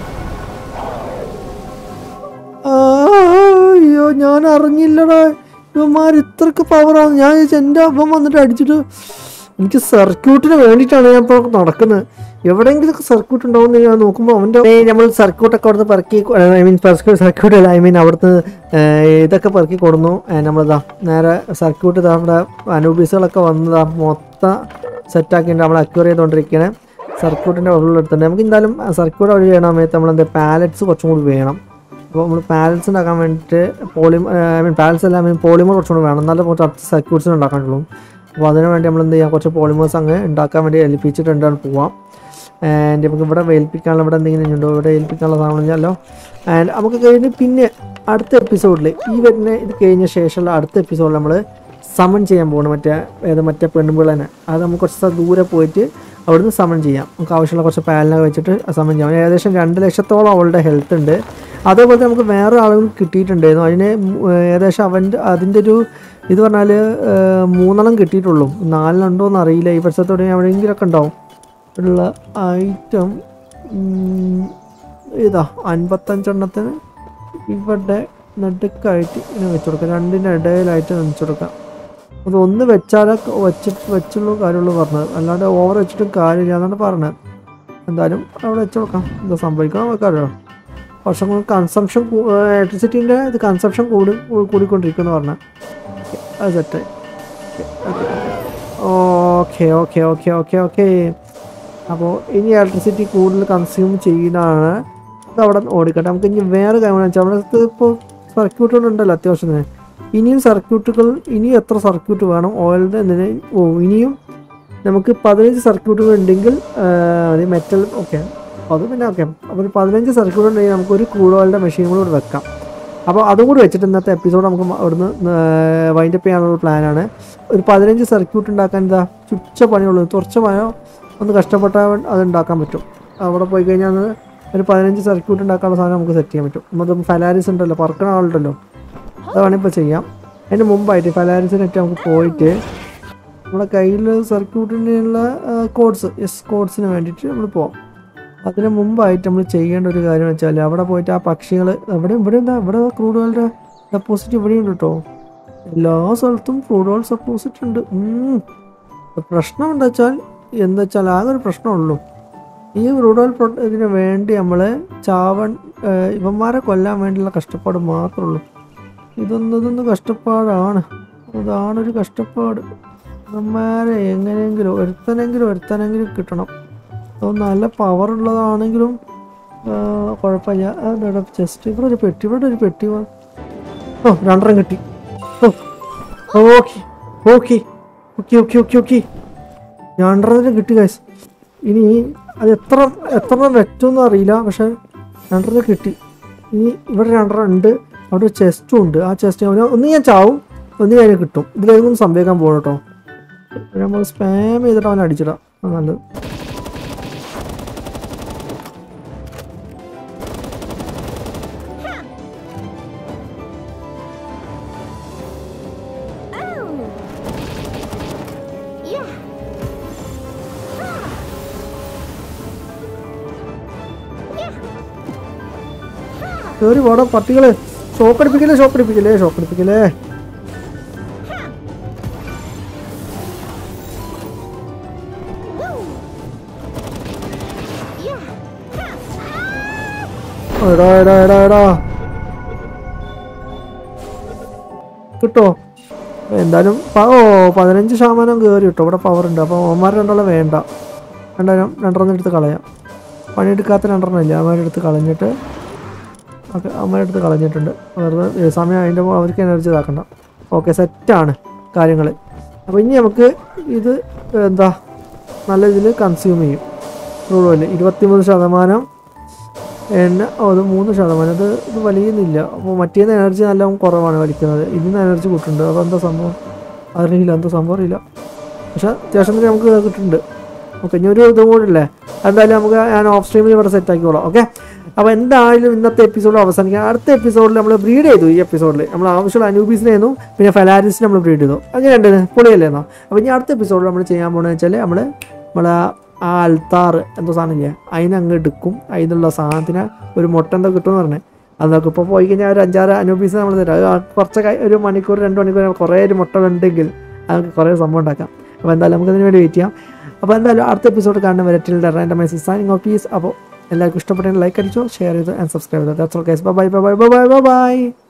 ആ, അയ്യോ ഞാൻ അറിഞ്ഞില്ലടാ ഇവന്മാർ ഇത്രക്ക് പവറാണ് ഞാൻ വിചാരിച്ചു എൻ്റെ അപ്പം വന്നിട്ട് അടിച്ചിട്ട് എനിക്ക് സർക്യൂട്ടിന് വേണ്ടിയിട്ടാണ് ഞാൻ ഇപ്പോൾ നടക്കുന്നത് എവിടെയെങ്കിലും സർക്യൂട്ട് ഉണ്ടാവും ഞാൻ നോക്കുമ്പോൾ അവൻ്റെ നമ്മൾ സർക്യൂട്ടൊക്കെ അവിടുന്ന് പെറുക്കി ഐ മീൻ സർക്യൂട്ട് അല്ല ഐ മീൻ അവിടുന്ന് ഏർ, ഇതൊക്കെ പെറുക്കി കൊടുന്നു ഏർ, നമ്മളിതാ നേരെ സർക്യൂട്ട് ഇതാ നമ്മുടെ അനൂബീസുകളൊക്കെ വന്നതാ മൊത്തം സെറ്റാക്കിയിട്ട് നമ്മൾ അക്യൂർ ചെയ്തുകൊണ്ടിരിക്കുകയാണ് സർക്യൂട്ടിൻ്റെ ഉള്ളിലെടുത്തിട്ടുണ്ട് നമുക്ക് എന്തായാലും സർക്യൂട്ട് വഴി ചെയ്യണ സമയത്ത് നമ്മളെന്താ പാലറ്റ്സ് കുറച്ചും കൂടി വേണം അപ്പോൾ നമ്മൾ പാലറ്റ്സ് ഉണ്ടാക്കാൻ വേണ്ടിയിട്ട് പോളിമർ ഐ മീൻ പാലറ്റ്സ് അല്ല ഐ മീൻ പോളിമർ കുറച്ചും കൂടി വേണം എന്നാലും കുറച്ച് അടുത്ത സർക്യൂട്ട്സിന് ഉണ്ടാക്കാനുള്ളൂ അപ്പോൾ അതിന് വേണ്ടി നമ്മൾ എന്ത് ചെയ്യാം കുറച്ച് പോളിമേഴ്സ് അങ്ങ് ഉണ്ടാക്കാൻ വേണ്ടി ഏൽപ്പിച്ചിട്ടുണ്ടാണ് പോവാം ആൻഡ് നമുക്ക് ഇവിടെ ഏൽപ്പിക്കാനുള്ള ഇവിടെ എന്തെങ്കിലും ഉണ്ടോ ഇവിടെ ഏൽപ്പിക്കാനുള്ള സാധനമല്ലോ ആൻഡ് നമുക്ക് കഴിഞ്ഞ് പിന്നെ അടുത്ത എപ്പിസോഡിൽ ഈ വരുന്ന ഇത് കഴിഞ്ഞ ശേഷമുള്ള അടുത്ത എപ്പിസോഡിൽ നമ്മൾ സമൺ ചെയ്യാൻ പോകണം മറ്റേ ഏത് മറ്റേ പെണ്ണുമ്പിള തന്നെ അത് നമുക്ക് കുറച്ച് സ്ഥലം ദൂരെ പോയിട്ട് അവിടുന്ന് സമൺ ചെയ്യാം നമുക്ക് ആവശ്യമുള്ള കുറച്ച് പാലിനൊക്കെ വെച്ചിട്ട് സമൺ ചെയ്യാം അവന് ഏകദേശം രണ്ട് ലക്ഷത്തോളം അവളുടെ ഹെൽത്ത് ഉണ്ട് അതേപോലെ നമുക്ക് വേറെ ആളുകൾ കിട്ടിയിട്ടുണ്ടായിരുന്നു അതിന് മു- ഏകദേശം അവൻ്റെ അതിൻ്റെ ഒരു ഇത് പറഞ്ഞാൽ മൂന്നെണ്ണം കിട്ടിയിട്ടുള്ളൂ നാലെണ്ണുണ്ടോ എന്ന് അറിയില്ല ഈ വർഷത്തോടെ എവിടെയെങ്കിലുമൊക്കെ ഉണ്ടാവും ഉള്ള ഐറ്റം ഇതാ അൻപത്തഞ്ചെണ്ണത്തിന് ഇവിടെ നടുക്കായിട്ട് ഇങ്ങനെ വെച്ച് കൊടുക്കാം രണ്ടിൻ്റെ ഇടയിലായിട്ട് വെച്ച് കൊടുക്കാം അത് ഒന്ന് വെച്ചാലേ വെച്ച് വെച്ചുള്ളൂ കാര്യമുള്ളൂ പറഞ്ഞത് അല്ലാണ്ട് ഓവർ വെച്ചിട്ടും കാര്യമില്ല എന്നാണ് പറഞ്ഞത് എന്തായാലും അവിടെ വെച്ച് കൊടുക്കാം എന്താ സംഭവിക്കണം നമുക്കറിയാം വർഷം കൊണ്ട് കൺസംഷൻ ഇലക്ട്രിസിറ്റീൻ്റെ ഇത് കൺസംഷൻ കൂടി കൂടിക്കൊണ്ടിരിക്കുമെന്ന് പറഞ്ഞാൽ അത് സെറ്റായി okay okay okay okay okay അപ്പോൾ ഇനി ഇലക്ട്രിസിറ്റി കൂടുതൽ കൺസ്യൂം ചെയ്യുന്നതാണ് അത് അവിടെ ഓടിക്കട്ടെ നമുക്ക് ഇനി വേറെ കാര്യം വെച്ചാൽ നമ്മുടെ ഇപ്പോൾ സർക്യൂട്ടുകൾ ഉണ്ടല്ലോ അത്യാവശ്യത്തിന് ഇനിയും സർക്യൂട്ടുകൾ ഇനിയും എത്ര സർക്യൂട്ട് വേണം ഓയിലിൻ്റെ എന്തിന് ഓ ഇനിയും നമുക്ക് പതിനഞ്ച് സർക്യൂട്ടുകൾ ഉണ്ടെങ്കിൽ അത് മെറ്റൽ ഓക്കെ അത് പിന്നെ ഓക്കെ അപ്പോൾ ഒരു പതിനഞ്ച് സർക്യൂട്ട് ഉണ്ടെങ്കിൽ നമുക്ക് ഒരു ക്രൂഡ് ഓയിലിൻ്റെ മെഷീൻ കൂടെ വെക്കാം അപ്പോൾ അതും കൂടി വെച്ചിട്ട് ഇന്നത്തെ എപ്പിസോഡ് നമുക്ക് മ- അവിടുന്ന് വൈൻഡപ്പ് ചെയ്യാനുള്ള പ്ലാനാണ് ഒരു പതിനഞ്ച് സർക്യൂട്ട് ഉണ്ടാക്കാൻ എന്താ ചുച്ച പണിയുള്ളൂ കുറച്ച് പണോ ഒന്ന് കഷ്ടപ്പെട്ടാൽ അത് ഉണ്ടാക്കാൻ പറ്റും അവിടെ പോയി കഴിഞ്ഞാൽ അത് ഒരു പതിനഞ്ച് സർക്യൂട്ട് ഉണ്ടാക്കാനുള്ള സാധനം നമുക്ക് സെറ്റ് ചെയ്യാൻ പറ്റും നമുക്ക് ഫലാരിസ് ഉണ്ടല്ലോ പറക്കണ ആളുണ്ടല്ലോ അത് വേണമെങ്കിൽ ഇപ്പോൾ ചെയ്യാം അതിന് മുമ്പായിട്ട് ഫലാരിസിനൊക്കെ നമുക്ക് പോയിട്ട് നമ്മുടെ കയ്യിൽ സർക്യൂട്ടിനുള്ള കോഡ്സ് എസ് കോഡ്സിന് വേണ്ടിയിട്ട് നമ്മൾ പോവാം അതിന് മുമ്പായിട്ട് നമ്മൾ ചെയ്യേണ്ട ഒരു കാര്യം വെച്ചാൽ അവിടെ പോയിട്ട് ആ പക്ഷികൾ ഇവിടെ ഇവിടെ എന്താ ഇവിടെ ക്രൂഡ് ഓയിലിൻ്റെ ഡെപ്പോസിറ്റ് ഇവിടെയുണ്ട് കേട്ടോ എല്ലാ സ്ഥലത്തും ക്രൂഡ് ഓയിൽ ഡെപ്പോസിറ്റ് ഉണ്ട് ഉം. പ്രശ്നം എന്താ വെച്ചാൽ എന്താ വെച്ചാൽ ആകെ ഒരു പ്രശ്നമുള്ളൂ ഈ ക്രൂഡ് ഓയിൽ പ്രൊ- ഇതിന് വേണ്ടി നമ്മൾ ചാവൺ ഏഹ്, ഇവന്മാരെ കൊല്ലാൻ വേണ്ടിയുള്ള കഷ്ടപ്പാട് മാത്രമേ ഉള്ളൂ ഇതൊന്നും ഇതൊന്നും കഷ്ടപ്പാടാണ് അതാണൊരു കഷ്ടപ്പാട് ഇവന്മാരെ എങ്ങനെയെങ്കിലും ഒരുത്തനെങ്കിലും ഒരുത്തനെങ്കിലും കിട്ടണം അത് നല്ല പവർ ഉള്ളതാണെങ്കിലും ആ, കുഴപ്പമില്ല അതെടാ ജസ്റ്റ് ഇവിടെ ഒരു പെട്ടി ഇവിടെ ഒരു പെട്ടി വാ. ഓ രണ്ടെണ്ണം കിട്ടി ഓ okay okay okay okay okay okay രണ്ടെണ്ണത്തിന് കിട്ടി ഗൈസ് ഇനി അത് എത്ര എത്ര വെറ്റൊന്നും അറിയില്ല പക്ഷെ രണ്ടെണ്ണം കിട്ടി ഇനി ഇവിടെ രണ്ടെണ്ണം ഉണ്ട് അവിടെ ഒരു ചെസ്റ്റും ഉണ്ട് ആ ചെസ്റ്റ് ഒന്ന് ഞാൻ ചാവും ഒന്ന് ഞാൻ കിട്ടും ഇതിലേതൊന്നും സംഭവിക്കാൻ പോകണം കേട്ടോ നമ്മൾ സ്പാം ചെയ്തിട്ട് അവനെ അടിച്ചിടാം അത് നല്ലത് Oh. Yeah. കയറി പോടാ പട്ടികള് ഷോക്ക് അടിപ്പിക്കലേ ഷോക്ക് അടിപ്പിക്കലേ ഷോക്ക് അടിപ്പിക്കലേ Woo. Yeah. എടാ എടാ എടാ എടാ കിട്ടോ എന്തായാലും പ- ഓ പതിനഞ്ച് ശതമാനം കയറി കിട്ടോ ഇവിടെ പവർ ഉണ്ട് അപ്പോൾ അവന്മാർ രണ്ടെണ്ണം വേണ്ട രണ്ടെണ്ണം രണ്ടെണ്ണം എടുത്ത് കളയാം പണിയെടുക്കാത്ത രണ്ടെണ്ണം ഇല്ല അവന്മാരെ എടുത്ത് കളഞ്ഞിട്ട് ഓക്കെ അവന്മാരെ എടുത്ത് കളഞ്ഞിട്ടുണ്ട് വെറുതെ ഏ, സമയം അതിൻ്റെ അവർക്ക് എനർജി ഇതാക്കണ്ട ഓക്കെ സെറ്റാണ് കാര്യങ്ങൾ അപ്പോൾ ഇനി നമുക്ക് ഇത് എന്താ നല്ല ഇതിൽ കൺസ്യൂം ചെയ്യും ക്രൂഡ് ഓയിൽ ഇരുപത്തിമൂന്ന് ശതമാനം എണ്ണ ഓ അത് മൂന്ന് ശതമാനം ഇത് ഇത് വലിയുന്നില്ല അപ്പോൾ മറ്റേന്ന് എനർജി നല്ല കുറവാണ് വലിക്കുന്നത് ഇതിന് എനർജി കൂട്ടുന്നുണ്ട് അതെന്താ സംഭവം അറിയില്ല എന്താ സംഭവം അറിയില്ല പക്ഷെ അത്യാവശ്യത്തിന് നമുക്ക് കിട്ടുന്നുണ്ട് ഓക്കെ ഇനി ഒരു ഇതും കൂടെ ഇല്ലേ എന്തായാലും നമുക്ക് ഞാൻ ഓഫ് സ്ട്രീമിൽ ഇവിടെ സെറ്റ് ആക്കിക്കോളാം ഓക്കെ അപ്പോൾ എന്തായാലും ഇന്നത്തെ എപ്പിസോഡ് അവസാനിക്കാം അടുത്ത എപ്പിസോഡിൽ നമ്മൾ ബ്രീഡ് ചെയ്തു ഈ എപ്പിസോഡിൽ നമ്മൾ ആവശ്യമുള്ള അനൂബീസിനെ ആയിരുന്നു പിന്നെ ഫെലാരിസിനെ നമ്മൾ ബ്രീഡ് ചെയ്തു അങ്ങനെ ഉണ്ട് പൊളിയല്ലേ എന്നോ അപ്പോൾ ഇനി അടുത്ത എപ്പിസോഡിൽ നമ്മൾ ചെയ്യാൻ പോകുന്നത് വെച്ചാൽ നമ്മൾ നമ്മളെ ആ അൽത്താർ എന്തോ സാധനം ഇല്ലേ അതിന് അങ്ങ് എടുക്കും അതിനുള്ള സാധനത്തിന് ഒരു മുട്ട എന്തോ കിട്ടുമെന്ന് പറഞ്ഞത് അതൊക്കെ ഇപ്പോൾ പോയി കഴിഞ്ഞാൽ ഒരു അഞ്ചാറ് അനൂപീസ് നമ്മൾ തരാം അത് ആ കുറച്ച് കൈ- ഒരു മണിക്കൂർ രണ്ട് മണിക്കൂർ കുറേ ഒരു മുട്ട ഉണ്ടെങ്കിൽ നമുക്ക് കുറേ സംഭവം ഉണ്ടാക്കാം അപ്പോൾ എന്തായാലും നമുക്ക് അതിന് വേണ്ടി വെയിറ്റ് ചെയ്യാം അപ്പോൾ എന്തായാലും അടുത്ത എപ്പിസോഡ് കാണുന്ന വരെ till random message signing off peace അപ്പോൾ എല്ലാവർക്കും ഇഷ്ടപ്പെട്ടെങ്കിൽ ലൈക്ക് അടിച്ചോ ഷെയർ ചെയ്തോ ആൻഡ് സബ്സ്ക്രൈബ് ചെയ്തോ that's all guys bye bye bye bye bye by